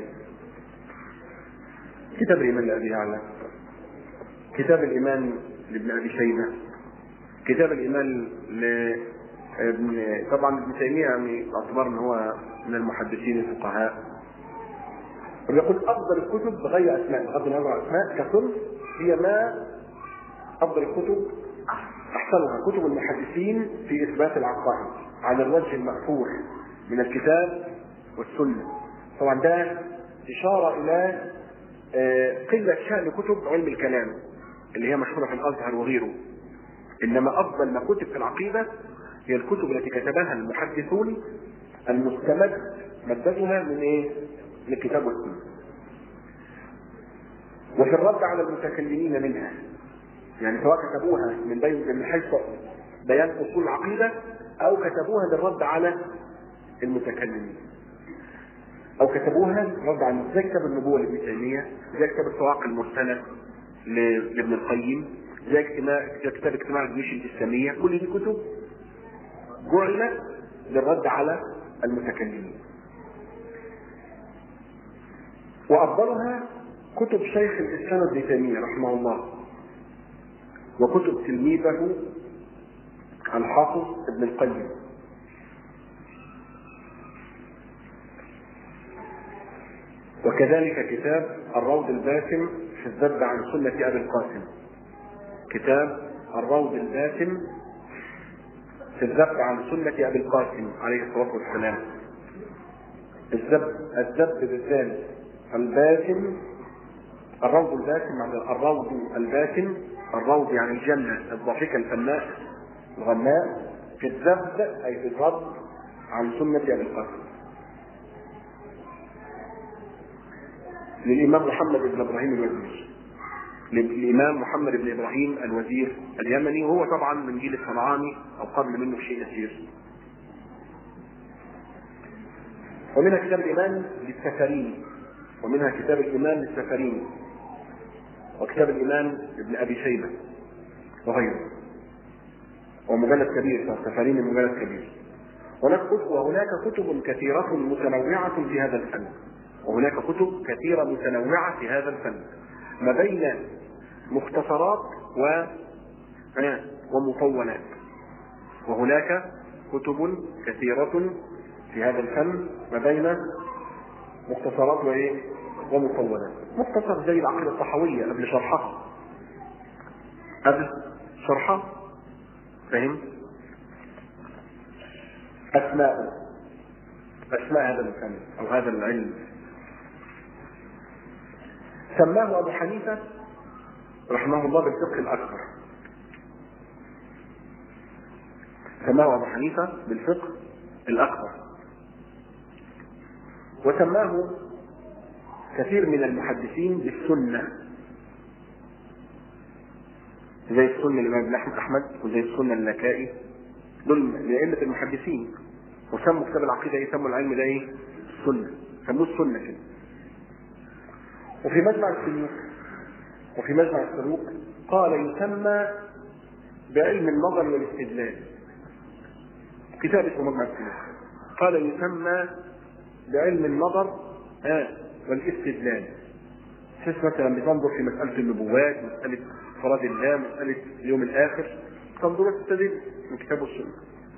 كتاب الإمام لأبي يعلى كتاب الإمام لابن أبي شيبة كتاب الإمام ابن طبعا ابن تيمية يعني باعتبار ان هو من المحدثين الفقهاء ويقول افضل الكتب بغير اسماء بغض النظر عن اسماء ككل هي ما افضل الكتب احسنها كتب المحدثين في اثبات العقائد على الوجه المأثور من الكتاب والسنه طبعا ده اشاره الى قله شان كتب علم الكلام اللي هي مشهوره في الازهر وغيره انما افضل ما كتب في العقيده هي الكتب التي كتبها المحدثون المستمد مدتها من ايه؟ من الكتاب والسنه. وفي الرد على المتكلمين منها يعني سواء كتبوها من بين من حيث بيان اصول العقيده او كتبوها للرد على المتكلمين او كتبوها رد على زي كتاب النبوه لابن تيميه زي كتاب الصواعق المرسله ل- لابن القيم زي اجتماع زي كتاب اجتماع الجيوش الاسلاميه كل دي كتب جعلت للرد على المتكلمين وافضلها كتب شيخ الاسلام ابن تيميه رحمه الله وكتب تلميذه الحافظ ابن القيم وكذلك كتاب الروض الباسم في الذب عن سنة أبي القاسم كتاب الروض الباسم في الذب عن سنة أبي القاسم عليه الصلاة والسلام الذب الذب بالذال الباسم الروض الباسم يعني الروض الباسم الروض يعني الجنة الضاحكة الفناء الغناء في الذب أي في الرد عن سنة أبي القاسم للإمام محمد بن إبراهيم الوزير للإمام محمد بن إبراهيم الوزير اليمني وهو طبعا من جيل الصنعاني أو قبل منه بشيء يسير ومنها كتاب الإيمان للسفريني ومنها كتاب الإيمان للسفريني وكتاب الإيمان لابن أبي شيبة وغيره ومجلد كبير فالسفريني مجلد كبير هناك كتب وهناك كتب كثيرة متنوعة في هذا الفن وهناك كتب كثيرة متنوعة في هذا الفن ما بين مختصرات و آه، ومطولات وهناك كتب كثيرة في هذا الفن ما بين مختصرات وايه ومطولات مختصر زي العقيدة الصحوية قبل شرحها قبل شرحها فهم أسماء أسماء هذا الفن أو هذا العلم سماه أبو حنيفة رحمه الله بالفقه الأكبر سماه أبو حنيفة بالفقه الأكبر وسماه كثير من المحدثين بالسنة زي السنة الإمام أحمد وزي السنة اللكائي دول لأئمة المحدثين وسموا كتاب العقيدة ايه سموا العلم ده ايه؟ السنة سموه السنة كده وفي مجمع السلوك وفي مجمع السلوك قال يسمى بعلم النظر والاستدلال كتاب اسمه مجمع السلوك قال يسمى بعلم النظر آه والاستدلال شوف مثلا بتنظر في مسألة النبوات مسألة فراد الله مسألة اليوم الآخر تنظر تستدل من كتاب السنة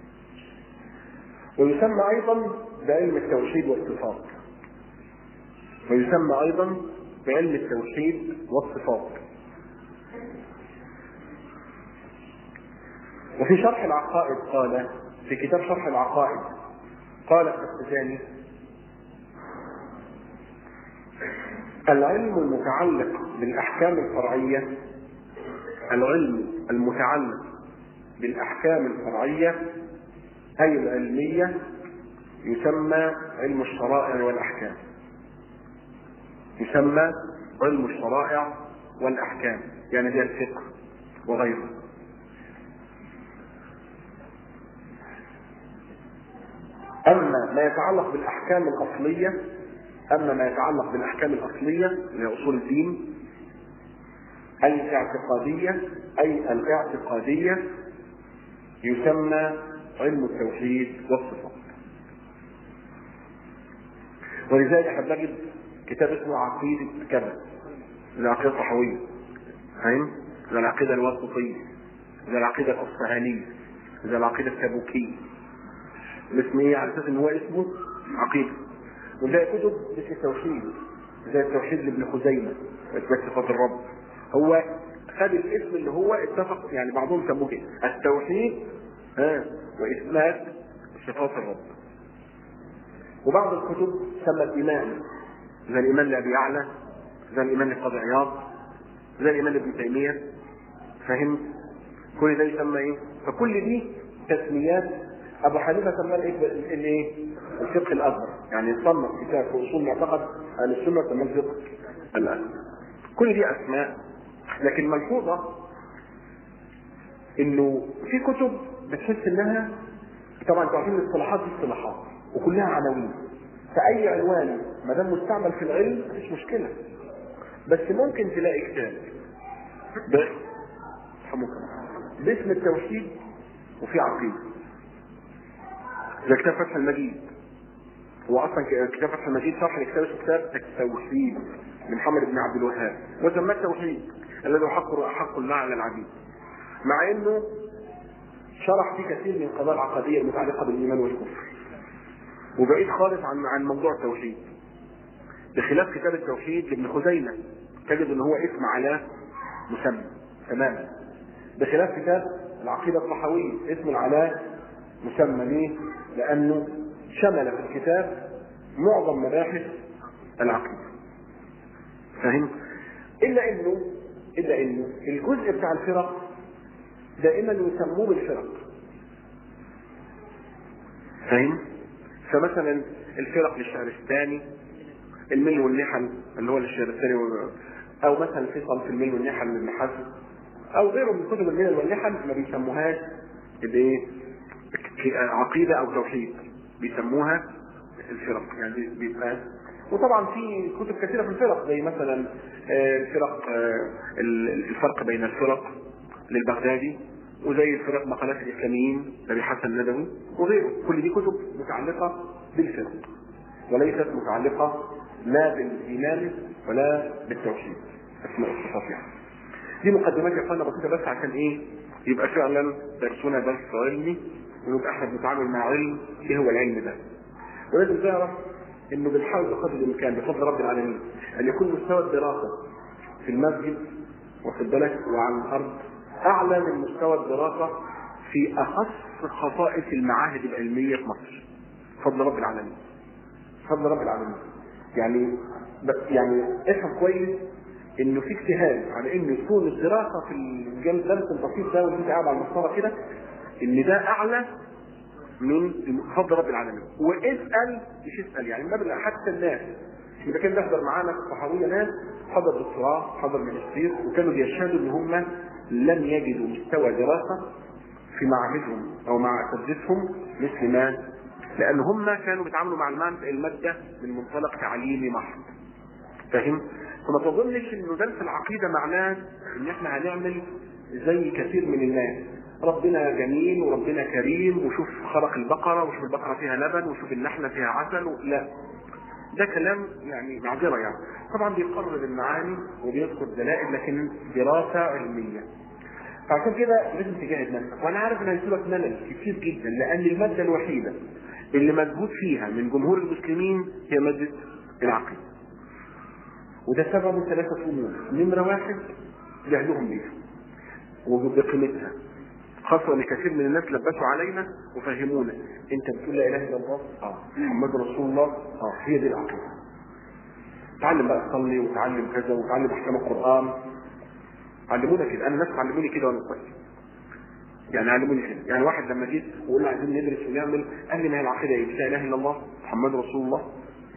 ويسمى أيضا بعلم التوحيد والصفات ويسمى أيضا بعلم التوحيد والصفات وفي شرح العقائد قال في كتاب شرح العقائد قال السجاني العلم المتعلق بالأحكام الفرعية العلم المتعلق بالأحكام الفرعية أي العلمية يسمى علم الشرائع والأحكام يسمى علم الشرائع والأحكام يعني زي الفقه وغيره أما ما يتعلق بالأحكام الأصلية أما ما يتعلق بالأحكام الأصلية اللي هي أصول الدين الاعتقادية أي الاعتقادية يسمى علم التوحيد والصفات ولذلك احنا بنجد كتاب اسمه عقيدة كذا العقيدة الصحوية فاهم؟ زي العقيدة الوسطية زي العقيدة الأصفهانية زي العقيدة التبوكية الاسم ايه على اساس ان هو اسمه عقيدة وزي كتب مثل التوحيد زي التوحيد لابن خزيمة اثبات صفات الرب هو خد الاسم اللي هو اتفق يعني بعضهم سموه كده التوحيد ها واثبات صفات الرب وبعض الكتب سمى الايمان زي الايمان لابي يعلى زي الايمان لقاضي عياض زي الايمان لابن تيميه فهمت كل ده يسمى ايه فكل دي تسميات ابو حنيفه سماه الايه الايه الفقه الاكبر يعني صنف كتاب في اصول معتقد اهل السنه سماه الفقه الاكبر كل دي اسماء لكن ملحوظه انه في كتب بتحس انها طبعا انتوا عارفين الاصطلاحات دي اصطلاحات وكلها عناوين فاي عنوان ما دام مستعمل في العلم مفيش مشكله بس ممكن تلاقي كتاب بس يرحمك الله. باسم التوحيد وفي عقيده زي كتاب فتح المجيد هو اصلا ك- كتاب فتح المجيد شرح لكتاب اسمه كتاب التوحيد لمحمد بن عبد الوهاب وسماه التوحيد الذي هو حق حق الله على العبيد مع انه شرح فيه كثير من القضايا العقديه المتعلقه بالايمان والكفر وبعيد خالص عن عن موضوع التوحيد بخلاف كتاب التوحيد لابن خزيمه تجد ان هو اسم على مسمى تماما بخلاف كتاب العقيده الصحويه اسم على مسمى ليه؟ لانه شمل في الكتاب معظم مباحث العقيده فاهم؟ الا انه الا انه الجزء بتاع الفرق دائما يسموه بالفرق فاهم؟ فمثلا الفرق للشهرستاني المل والنحل اللي هو للشهرستاني و- او مثلا في صنف المل والنحل لابن حزم او غيره من كتب الملل والنحل ما بيسموهاش بايه؟ عقيده او توحيد بيسموها الفرق يعني بيبقى وطبعا في كتب كثيره في الفرق زي مثلا آه، الفرق آه، ال- الفرق بين الفرق للبغدادي وزي الفرق مقالات الاسلاميين لابي حسن الندوي وغيره كل دي كتب متعلقه بالفرق وليست متعلقه لا بالايمان ولا بالتوحيد اسماء الصفات يعني دي مقدمات يا اخوانا بسيطه بس عشان ايه يبقى فعلا درسنا درس علمي ونبقى احنا بنتعامل مع علم ايه هو العلم ده ولازم تعرف انه بنحاول بقدر الامكان بفضل رب العالمين ان يكون مستوى الدراسه في المسجد واخد بالك وعلى الارض اعلى من مستوى الدراسه في اخص خصائص المعاهد العلميه في مصر بفضل رب العالمين بفضل رب العالمين يعني ب- يعني افهم كويس انه في اجتهاد على انه يكون الدراسه في الجانب الدرس البسيط ده وانت قاعد على المسطره كده ان ده اعلى من فضل رب العالمين واسال مش اسال يعني مبلغ حتى الناس اذا كان بيحضر معانا في الصحويه ناس حضر دكتوراه حضر ماجستير وكانوا بيشهدوا ان هم لم يجدوا مستوى دراسه في معاهدهم او مع اساتذتهم مثل ما لان هم كانوا بيتعاملوا مع الماد- الماده من منطلق تعليمي محض فاهم؟ فما تظنش انه درس العقيده معناه ان احنا هنعمل زي كثير من الناس ربنا جميل وربنا كريم وشوف خلق البقره وشوف البقره فيها لبن وشوف النحله فيها عسل و... لا ده كلام يعني معذره يعني طبعا بيقرر المعاني وبيذكر دلائل لكن دراسه علميه فعشان كده لازم تجاهد نفسك وانا عارف ان هيجيلك ملل كتير جدا لان الماده الوحيده اللي مجهود فيها من جمهور المسلمين هي ماده العقيده وده سبب من ثلاثة أمور نمرة واحد جهلهم بيها وبقيمتها خاصة ان كثير من الناس لبسوا علينا وفهمونا انت بتقول لا اله الا الله اه محمد رسول الله اه هي دي العقيدة تعلم بقى تصلي وتعلم كذا وتعلم احكام القرآن علمونا كده انا ناس علموني كده وانا صغير يعني علموني كده يعني واحد لما جيت وقلنا عايزين ندرس ونعمل قال لي ما هي العقيده ايه؟ لا اله الا الله محمد رسول الله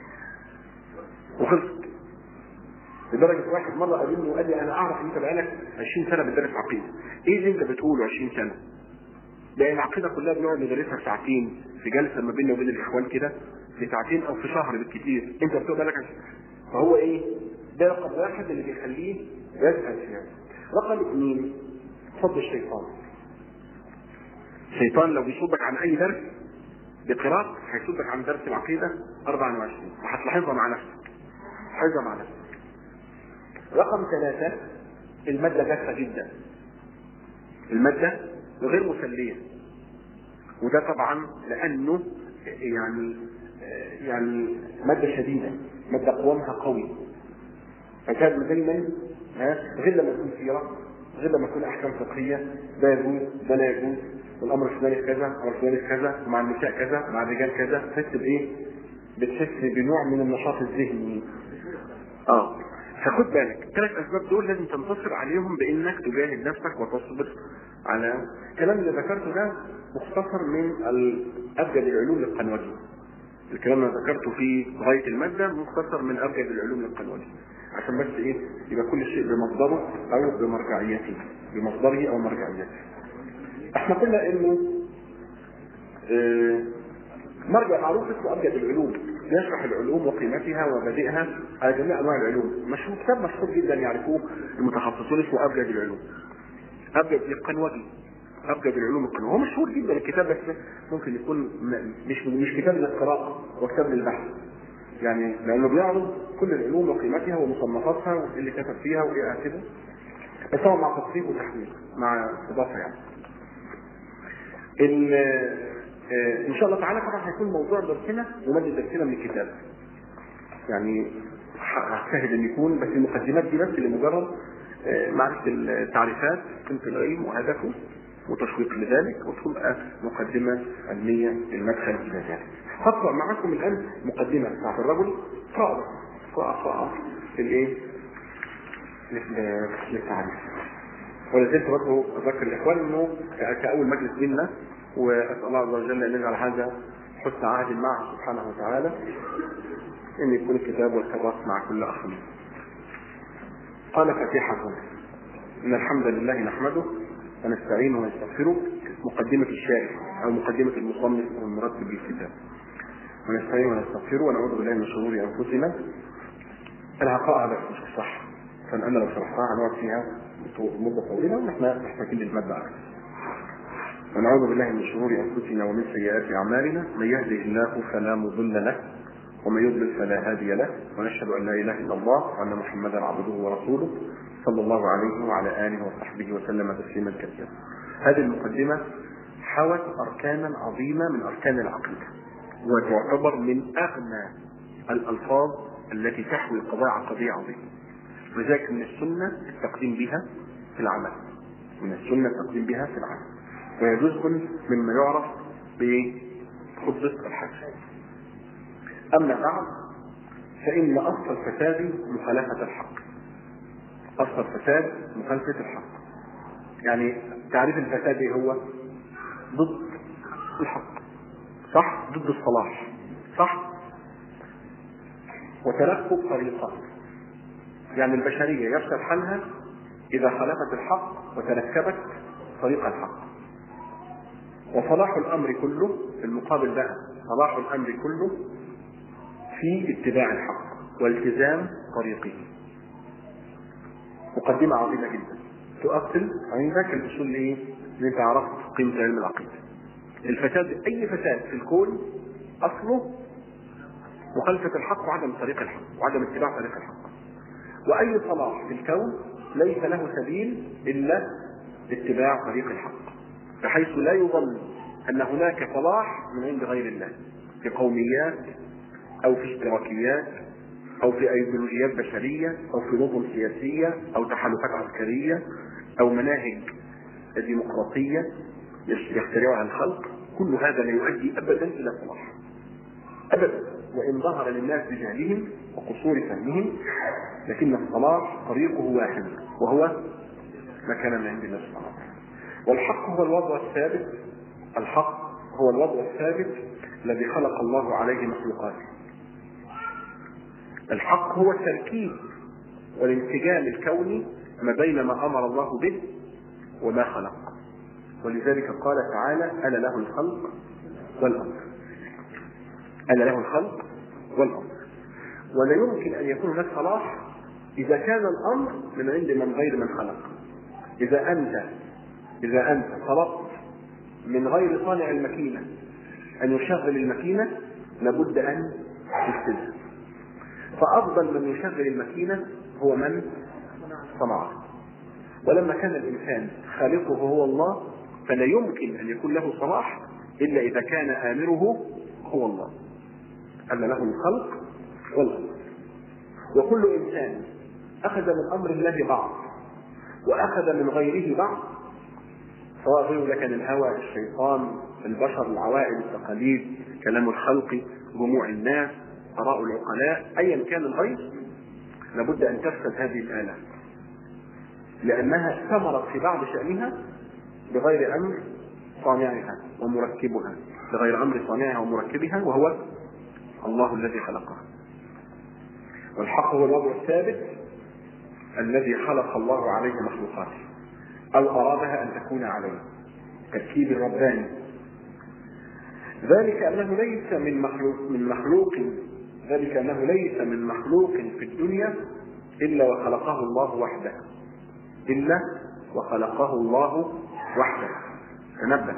وخلصت لدرجه واحد مره قابلني وقال لي انا اعرف ان انت بقالك 20 سنه بتدرس عقيده ايه اللي انت بتقوله 20 سنه؟ ده العقيده كلها بنقعد ندرسها في ساعتين في جلسه ما بيننا وبين الاخوان كده في ساعتين او في شهر بالكثير انت بتقول بالك عشان فهو ايه؟ ده رقم واحد اللي بيخليه يزهد فيها رقم اثنين فضل الشيطان الشيطان لو بيصدك عن اي درس بقراءة هيصدك عن درس العقيدة 24 وهتلاحظها مع نفسك حفظها مع نفسك رقم ثلاثة المادة جافة جدا المادة غير مسلية وده طبعا لأنه يعني يعني مادة شديدة مادة قوامها قوي فكان دايما ها غير لما تكون سيرة غير لما تكون أحكام فقهية ده يجوز ده لا يجوز والأمر الفلاني في كذا والأمر الفلاني في كذا ومع النساء كذا ومع الرجال كذا تحس بإيه؟ بتحس بنوع من النشاط الذهني اه فخد بالك الثلاث اسباب دول لازم تنتصر عليهم بانك تجاهد نفسك وتصبر على الكلام اللي ذكرته ده مختصر من ال- ابجد العلوم للقنوجي الكلام اللي ذكرته في غايه الماده مختصر من ابجد العلوم للقنوجي عشان بس ايه يبقى كل شيء بمصدره او بمرجعيته بمصدره او مرجعيته احنا قلنا انه اه مرجع معروف اسمه ابجد العلوم يشرح العلوم وقيمتها ومبادئها على جميع انواع العلوم مشهور كتاب مشهور جدا يعرفوه المتخصصون اسمه ابجد العلوم ابجد القنوجي ابجد العلوم القنوجي هو مشهور جدا الكتاب بس ممكن يكون مش مش كتاب للقراءه هو كتاب للبحث يعني لانه بيعرض كل العلوم وقيمتها ومصنفاتها وايه اللي كتب فيها وايه اكتبه بس هو مع تطبيق وتحليل مع استضافه يعني ان شاء الله تعالى طبعا هيكون موضوع درسنا ومادة درسنا من الكتاب يعني هجتهد ان يكون بس المقدمات دي بس لمجرد معرفة التعريفات قيمة العلم وهدفه وتشويق لذلك وتبقى مقدمة علمية للمدخل إلى ذلك. هقرأ معكم الآن مقدمة بتاعت الرجل قراءة قراءة قراءة للإيه؟ للتعريف. ولا زلت برضه أذكر الإخوان إنه كأول مجلس بيننا واسال الله عز وجل ان يجعل هذا حسن عهد معه سبحانه وتعالى ان يكون الكتاب والكراس مع كل اخ منه. قال فاتحة ان الحمد لله نحمده ونستعينه ونستغفره مقدمة الشارع او مقدمة المصنف والمرتب للكتاب. ونستعينه ونستغفره ونعوذ بالله من شرور انفسنا. انا هقراها بس مش الصح. عشان انا لو شرحتها هنقعد فيها مدة طويلة ونحن محتاجين للمادة اكثر. ونعوذ بالله من شرور انفسنا ومن سيئات اعمالنا من يهده الله فلا مضل له ومن يضلل فلا هادي له ونشهد ان لا اله الا الله وان محمدا عبده ورسوله صلى الله عليه وعلى اله وصحبه وسلم تسليما كثيرا. هذه المقدمه حوت اركانا عظيمه من اركان العقيده وتعتبر من اغنى الالفاظ التي تحوي قضايا عقديه عظيمه. ولذلك من السنه التقديم بها في العمل. من السنه التقديم بها في العمل. وهي جزء مما يعرف بخطبة الحج. أما بعد فإن أصل الفساد مخالفة الحق. أصل الفساد مخالفة الحق. يعني تعريف الفساد إيه هو؟ ضد الحق. صح؟ ضد الصلاح. صح؟ وتركب طريقة. يعني البشرية يفسد حالها إذا خالفت الحق وتركبت طريق الحق. وصلاح الامر كله في المقابل بقى صلاح الامر كله في اتباع الحق والتزام طريقه مقدمة عظيمة جدا تؤصل عندك الاصول ايه؟ اللي انت عرفت قيمة علم العقيدة. الفساد اي فساد في الكون اصله مخالفة الحق وعدم طريق الحق وعدم اتباع طريق الحق. واي صلاح في الكون ليس له سبيل الا اتباع طريق الحق. بحيث لا يظن ان هناك صلاح من عند غير الله في قوميات او في اشتراكيات او في ايديولوجيات بشريه او في نظم سياسيه او تحالفات عسكريه او مناهج ديمقراطيه يخترعها الخلق كل هذا لا يؤدي ابدا الى صلاح ابدا وان ظهر للناس بجهلهم وقصور فهمهم لكن الصلاح طريقه واحد وهو ما كان من عند الله سبحانه وتعالى والحق هو الوضع الثابت الحق هو الوضع الثابت الذي خلق الله عليه مخلوقاته الحق هو التركيب والانسجام الكوني ما بين ما امر الله به وما خلق ولذلك قال تعالى الا له الخلق والامر الا له الخلق والامر ولا يمكن ان يكون هناك صلاح اذا كان الامر من عند من غير من خلق اذا انت اذا انت طلبت من غير صانع الماكينه ان يشغل الماكينه لابد ان تستلزم فافضل من يشغل الماكينه هو من صنعها ولما كان الانسان خالقه هو الله فلا يمكن ان يكون له صلاح الا اذا كان امره هو الله ان له الخلق والامر وكل انسان اخذ من امر الله بعض واخذ من غيره بعض سواء غيره ده كان الهوى الشيطان البشر العوائد التقاليد كلام الخلق جموع الناس اراء العقلاء ايا كان الغير لابد ان تفسد هذه الاله لانها ثمرت في بعض شانها بغير امر صانعها ومركبها بغير امر صانعها ومركبها وهو الله الذي خلقها والحق هو الوضع الثابت الذي خلق الله عليه مخلوقاته او ارادها ان تكون عليه التركيب الرباني ذلك انه ليس من مخلوق من مخلوق ذلك انه ليس من مخلوق في الدنيا الا وخلقه الله وحده الا وخلقه الله وحده تنبه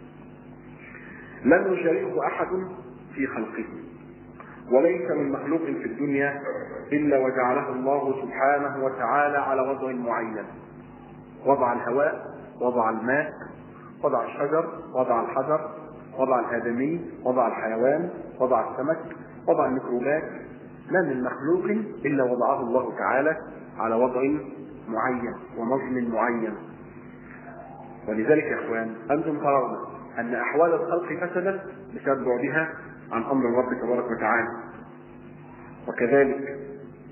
لم يشاركه احد في خلقه وليس من مخلوق في الدنيا الا وجعله الله سبحانه وتعالى على وضع معين وضع الهواء وضع الماء وضع الشجر وضع الحجر وضع الادمي وضع الحيوان وضع السمك وضع الميكروبات ما من مخلوق الا وضعه الله تعالى على وضع معين ونظم معين ولذلك يا اخوان انتم ترون ان احوال الخلق فسدت بسبب بعدها عن امر الرب تبارك وتعالى وكذلك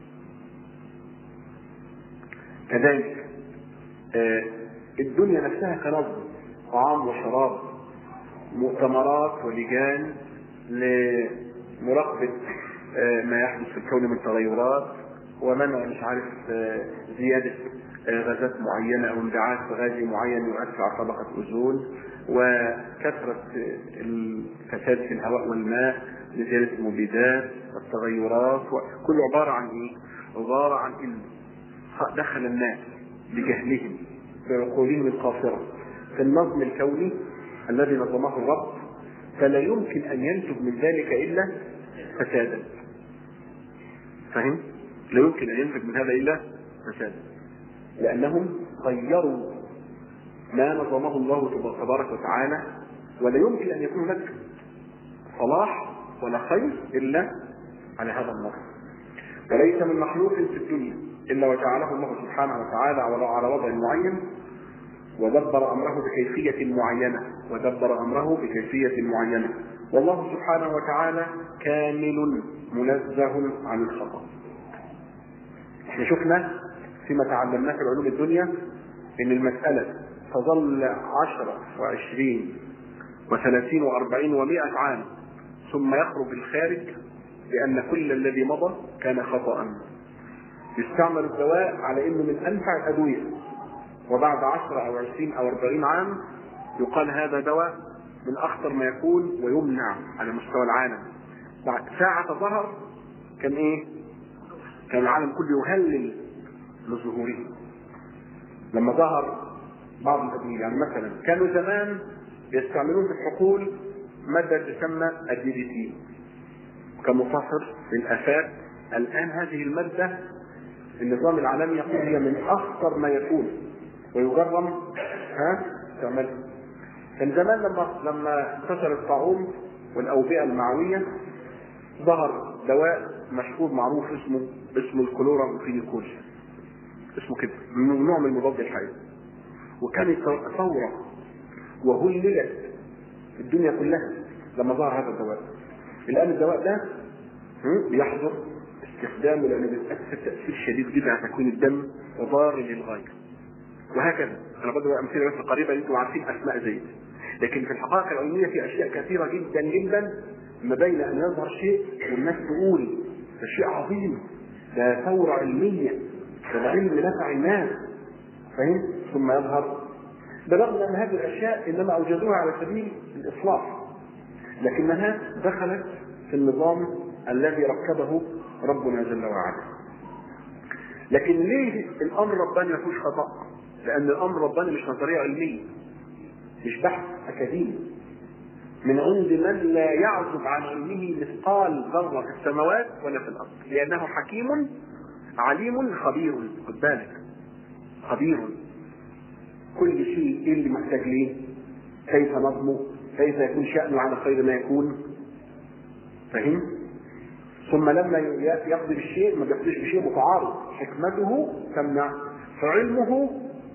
كذلك آه الدنيا نفسها كنظم طعام وشراب مؤتمرات ولجان لمراقبة آه ما يحدث في الكون من تغيرات ومنع مش عارف آه زيادة غازات معينة أو انبعاث غازي معين يؤثر على طبقة أوزون وكثرة الفساد في الهواء والماء لزيادة المبيدات والتغيرات كله عبارة عن إيه؟ عبارة عن إن دخل الناس بجهلهم بعقولهم القاصرة في النظم الكوني الذي نظمه الرب فلا يمكن أن ينتج من ذلك إلا فسادا فهم؟ لا يمكن أن ينتج من هذا إلا فسادا لأنهم غيروا ما نظمه الله تبارك وتعالى ولا يمكن أن يكون هناك صلاح ولا خير إلا على هذا النص وليس من مخلوق في الدنيا إلا وجعله الله سبحانه وتعالى على وضع معين ودبر أمره بكيفية معينة ودبر أمره بكيفية معينة والله سبحانه وتعالى كامل منزه عن الخطأ احنا شفنا فيما تعلمناه في علوم الدنيا ان المسألة تظل عشرة وعشرين وثلاثين واربعين ومائة عام ثم يخرج الخارج لأن كل الذي مضى كان خطأ يستعمل الدواء على انه من انفع الادوية وبعد عشرة او عشرين او اربعين عام يقال هذا دواء من اخطر ما يكون ويمنع على مستوى العالم بعد ساعة ظهر كان ايه كان العالم كله يهلل لظهوره لما ظهر بعض الادويه يعني مثلا كانوا زمان يستعملون في الحقول ماده تسمى الدي دي تي كمطهر للافات الان هذه الماده النظام العالمي يقول هي من اخطر ما يكون ويجرم ها استعمالها كان زمان لما لما انتشر الطاعون والاوبئه المعويه ظهر دواء مشهور معروف اسمه اسمه الكلورامفينيكول اسمه كده نوع من المضاد الحيوي وكانت ثورة وهللت الدنيا كلها لما ظهر هذا الدواء الآن الدواء ده يحظر استخدامه لأنه بيتأثر تأثير شديد جدا على تكوين الدم وضار للغاية وهكذا أنا بضرب أمثلة بس قريبة أنتم عارفين أسماء زي لكن في الحقائق العلمية في أشياء كثيرة جدا جدا ما بين أن يظهر شيء والناس تقول ده شيء عظيم ده ثورة علمية ده العلم نفع الناس فاهم ثم يظهر بالرغم ان هذه الاشياء انما اوجدوها على سبيل الاصلاح لكنها دخلت في النظام الذي ركبه ربنا جل وعلا لكن ليه الامر الرباني ما فيهوش خطا لان الامر الرباني مش نظريه علميه مش بحث اكاديمي من عند من لا يعزب عن علمه مثقال ذره في السماوات ولا في الارض لانه حكيم عليم خبير خد بالك خبير كل شيء ايه اللي محتاج ليه كيف نظمه كيف يكون شأنه على خير ما يكون فهم ثم لما يقضي بالشيء ما بيقضيش بشيء متعارض حكمته تمنع فعلمه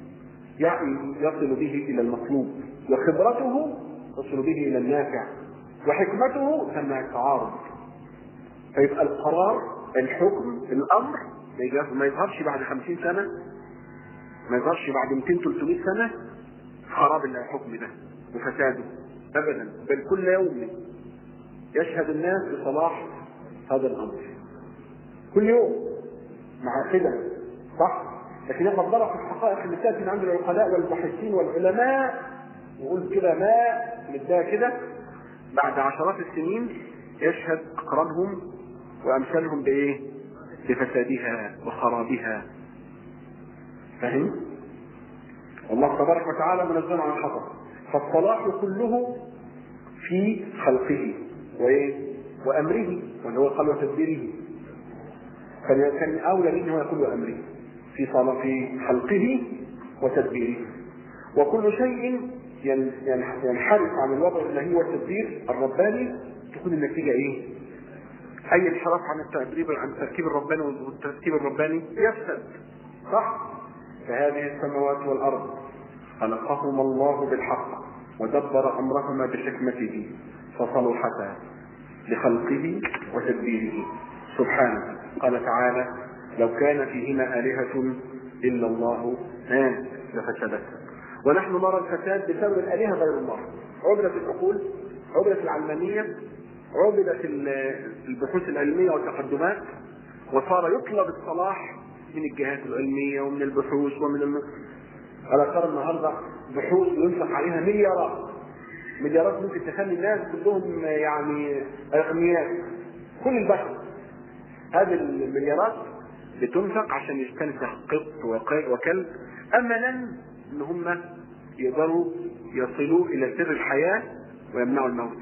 يصل به الى المطلوب وخبرته تصل به الى النافع وحكمته تمنع التعارض فيبقى القرار الحكم الامر ما يظهرش بعد خمسين سنة ما يظهرش بعد 200 300 سنة خراب الحكم ده وفساده ابدا بل كل يوم يشهد الناس بصلاح هذا الامر كل يوم مع كده صح لكن احنا في الحقائق اللي تاتي من عند العقلاء والباحثين والعلماء وقول كده ماء مدها كده بعد عشرات السنين يشهد اقرانهم وامثالهم بايه؟ بفسادها وخرابها فهم؟ والله تبارك وتعالى منزل عن الخطر فالصلاح كله في خلقه وايه؟ وامره واللي هو قال وتدبيره فكان اولى منه يقول وامره في صلاة في خلقه وتدبيره وكل شيء ينحرف عن الوضع الالهي والتدبير الرباني تكون النتيجه ايه؟ اي انحراف عن التدريب عن التركيب الرباني والترتيب الرباني يفسد صح؟ فهذه السماوات والارض خلقهما الله بالحق ودبر امرهما بحكمته فصلحتا لخلقه وتدبيره سبحانه قال تعالى لو كان فيهما آلهة إلا الله ها لفسدتا ونحن نرى الفساد بسبب الآلهة غير الله عبدت العقول عبدت العلمانية عبدت البحوث العلمية والتقدمات وصار يطلب الصلاح من الجهات العلمية ومن البحوث ومن الم... أنا ترى النهارده بحوث ينفق عليها مليارات مليارات ممكن تخلي الناس كلهم يعني أغنياء كل البشر هذه المليارات بتنفق عشان يستنسخ قط وكلب املا ان هم يقدروا يصلوا الى سر الحياه ويمنعوا الموت.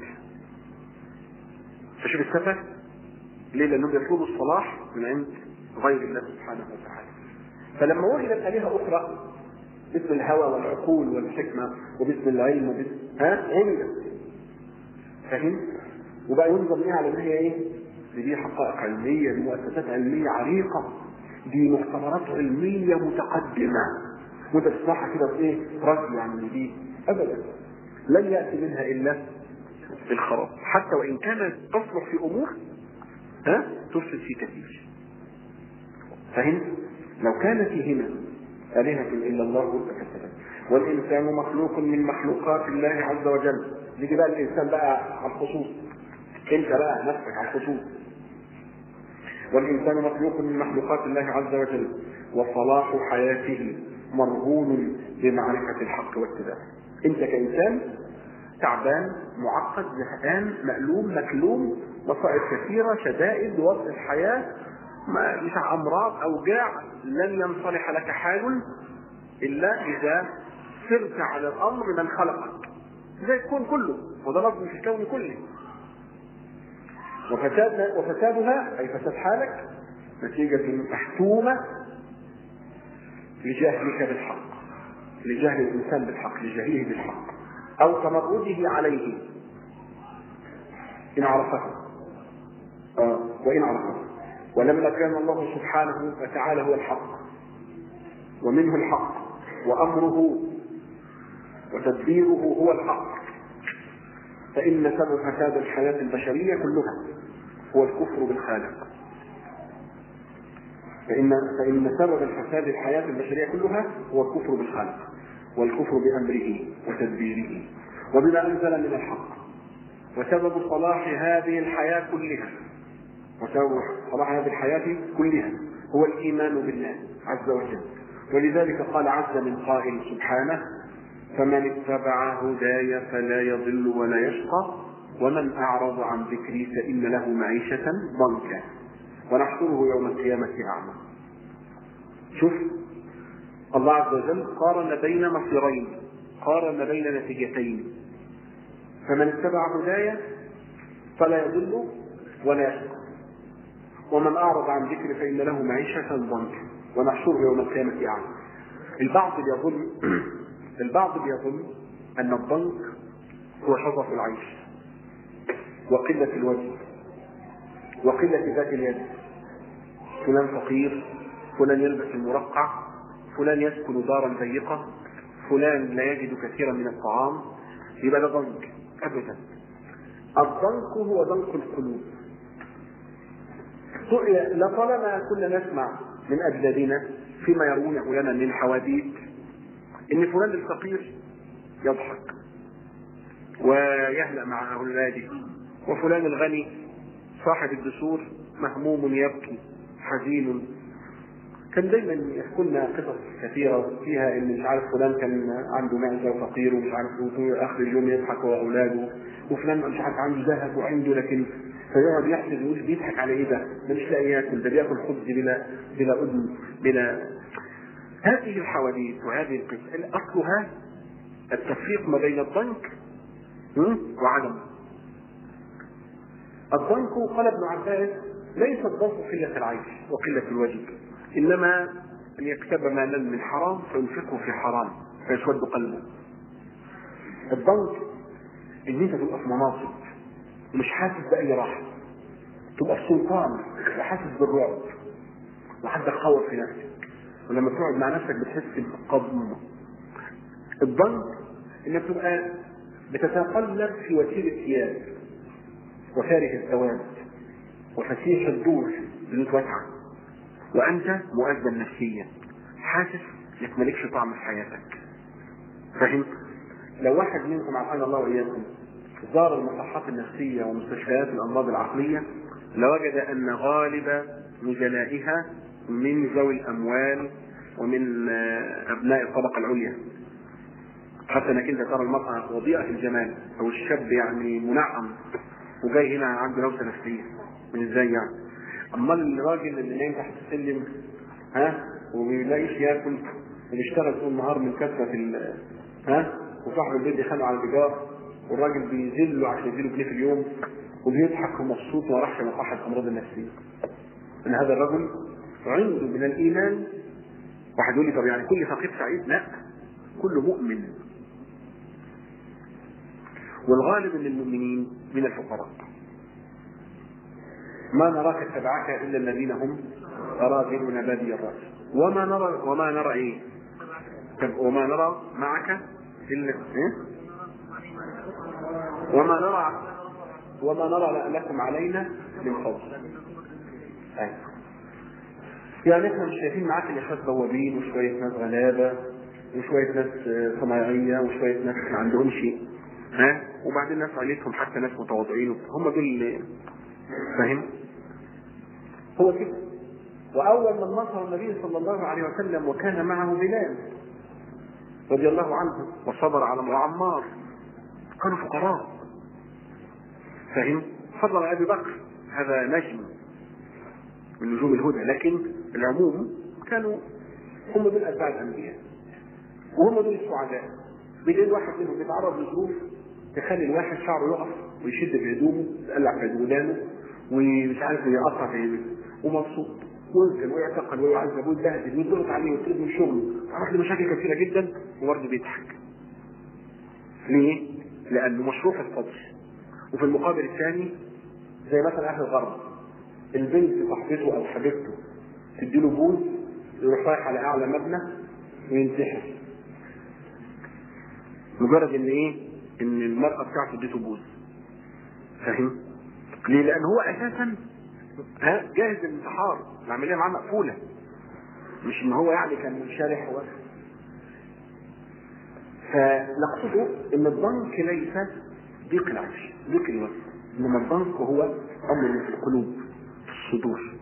فشوف السفه ليه؟ لانهم يطلبوا الصلاح من عند غير الله سبحانه وتعالى. فلما وجدت الهه اخرى باسم الهوى والعقول والحكمه وباسم العلم وباسم ها عملت. فهمت؟ وبقى ينظر ليها على ان هي ايه؟ دي حقائق علميه دي مؤسسات علميه عريقه دي مختبرات علميه متقدمه وانت تسمعها كده في ايه؟ رجل يعني دي ابدا لن ياتي منها الا الخراب حتى وان كانت تصلح في امور ها تفسد في كثير فهمت؟ لو كان فيهما آلهة إلا الله لفسدت والإنسان مخلوق من مخلوقات الله عز وجل نيجي بقى الإنسان بقى على الخصوص أنت بقى نفسك على الخصوص والإنسان مخلوق من مخلوقات الله عز وجل وصلاح حياته مرهون بمعرفة الحق واتباعه أنت كإنسان تعبان معقد زهقان مألوم مكلوم مصائب كثيرة شدائد وضع الحياة مش أمراض أوجاع لن ينصلح لك حال إلا إذا سرت على الأمر من خلقك زي الكون كله وده لفظ في الكون كله وفساد وفسادها أي فساد حالك نتيجة محتومة لجهلك بالحق لجهل الإنسان بالحق لجهله بالحق أو تمرده عليه إن عرفه آه وإن عرفه ولما كان الله سبحانه وتعالى هو الحق ومنه الحق وأمره وتدبيره هو الحق فإن سبب فساد الحياة البشرية كلها هو الكفر بالخالق فإن فإن سبب الفساد الحياة البشرية كلها هو الكفر بالخالق والكفر بأمره وتدبيره وبما أنزل من الحق وسبب صلاح هذه الحياة كلها وسبب صلاح هذه الحياة كلها هو الإيمان بالله عز وجل ولذلك قال عز من قائل سبحانه فمن اتبع هداي فلا يضل ولا يشقى ومن أعرض عن ذكري فإن له معيشة ضنكا ونحشره يوم القيامة أعمى شوف الله عز وجل قارن بين مصيرين قارن بين نتيجتين فمن اتبع هدايا فلا يضل ولا يشقى ومن أعرض عن ذكري فإن له معيشة ضنكا ونحشره يوم القيامة أعمى البعض بيظن البعض بيظن أن الضنك هو شظف العيش وقلة الوجه وقلة ذات اليد فلان فقير فلان يلبس المرقع فلان يسكن دارا ضيقة فلان لا يجد كثيرا من الطعام يبقى ده ضنك أبدا الضنك هو ضنك القلوب لطالما كنا نسمع من أجدادنا فيما يرونه لنا من حواديت ان فلان الفقير يضحك ويهلأ مع اولاده وفلان الغني صاحب الدسور مهموم يبكي حزين كان دايما يحكوا لنا قصص كثيره فيها ان مش عارف فلان كان عنده معزه وفقير ومش عارف وفي اخر اليوم يضحك هو واولاده وفلان مش عارف عنده ذهب وعنده لكن فيقعد يحسب يقول بيضحك على ايه ده؟ ده مش لاقي ياكل ده بياكل خبز بلا بلا اذن بلا هذه الحواديت وهذه القصة اصلها التفريق ما بين الضنك وعدمه الضنك قال ابن عباس ليس الضنك قلة العيش وقلة الوجه إنما أن يكسب مالا من حرام فينفقه في حرام فيسود قلبه الضنك ان انت تبقى في مناصب ومش حاسس باي راحه تبقى في سلطان تبقى حاسس بالرعب وحد خوف في نفسك ولما تقعد مع نفسك بتحس بالقضم الضنك انك تبقى بتتقلب في وسيله ثياب وفارغ الثواب وفسيح الدور بيوت واسعه وانت مؤذن نفسيا حاسس انك مالكش طعم في حياتك فاهم لو واحد منكم عافانا الله واياكم زار المصحات النفسيه ومستشفيات الامراض العقليه لوجد ان غالب نزلائها من ذوي الاموال ومن ابناء الطبقه العليا حتى انك انت ترى المراه وضيئه الجمال او الشاب يعني منعم وجاي هنا عنده لوسه نفسيه من ازاي يعني امال الراجل اللي نايم تحت السلم ها وبيلاقيش ياكل وبيشتغل طول النهار من كثره ال ها وصاحب البيت يخانقه على الايجار والراجل بيذله عشان يديله جنيه في اليوم وبيضحك ومبسوط وما راحش مصحة الامراض النفسيه. ان هذا الرجل عنده من الايمان واحد يقول لي طب يعني كل فقير سعيد؟ لا كل مؤمن والغالب من المؤمنين من الفقراء ما نراك اتبعك الا الذين هم اراذلنا بادي الراس وما نرى وما نرى ايه وما نرى معك الا إيه؟ وما نرى وما نرى لكم علينا من فضل أيوة. يعني احنا مش شايفين معاك الا شويه بوابين وشويه ناس غلابه وشويه ناس صنايعيه وشويه ناس ما عندهمش شيء ها وبعدين ناس عيلتهم حتى ناس متواضعين هم دول اللي فاهم هو كده واول من نصر النبي صلى الله عليه وسلم وكان معه بلال رضي الله عنه وصبر على وعمار كانوا فقراء فهم فضل ابي بكر هذا نجم من نجوم الهدى لكن العموم كانوا هم دول اتباع الانبياء وهم دول السعداء بدين واحد منهم بيتعرض لظروف تخلي الواحد شعره يقف ويشد في هدومه يتقلع في ودانه ومش عارف يقطع في ومبسوط وينزل ويعتقل ويعذب ويتبهدل ويضغط عليه ويطرد من شغله عرف له مشاكل كثيره جدا وبرضه بيضحك. ليه؟ لانه مشروع الصدر وفي المقابل الثاني زي مثلا اهل الغرب البنت صاحبته او حبيبته تديله بوز يروح رايح على اعلى مبنى وينتحر مجرد ان ايه؟ ان المراه بتاعته اديته بوز فاهم؟ ليه؟ لان هو اساسا ها جاهز للانتحار العمليه معاه مقفوله مش ان هو يعني كان شارح و فنقصده ان الضنك ليس ضيق العيش ضيق الوزن انما الضنك هو امر في القلوب في الصدور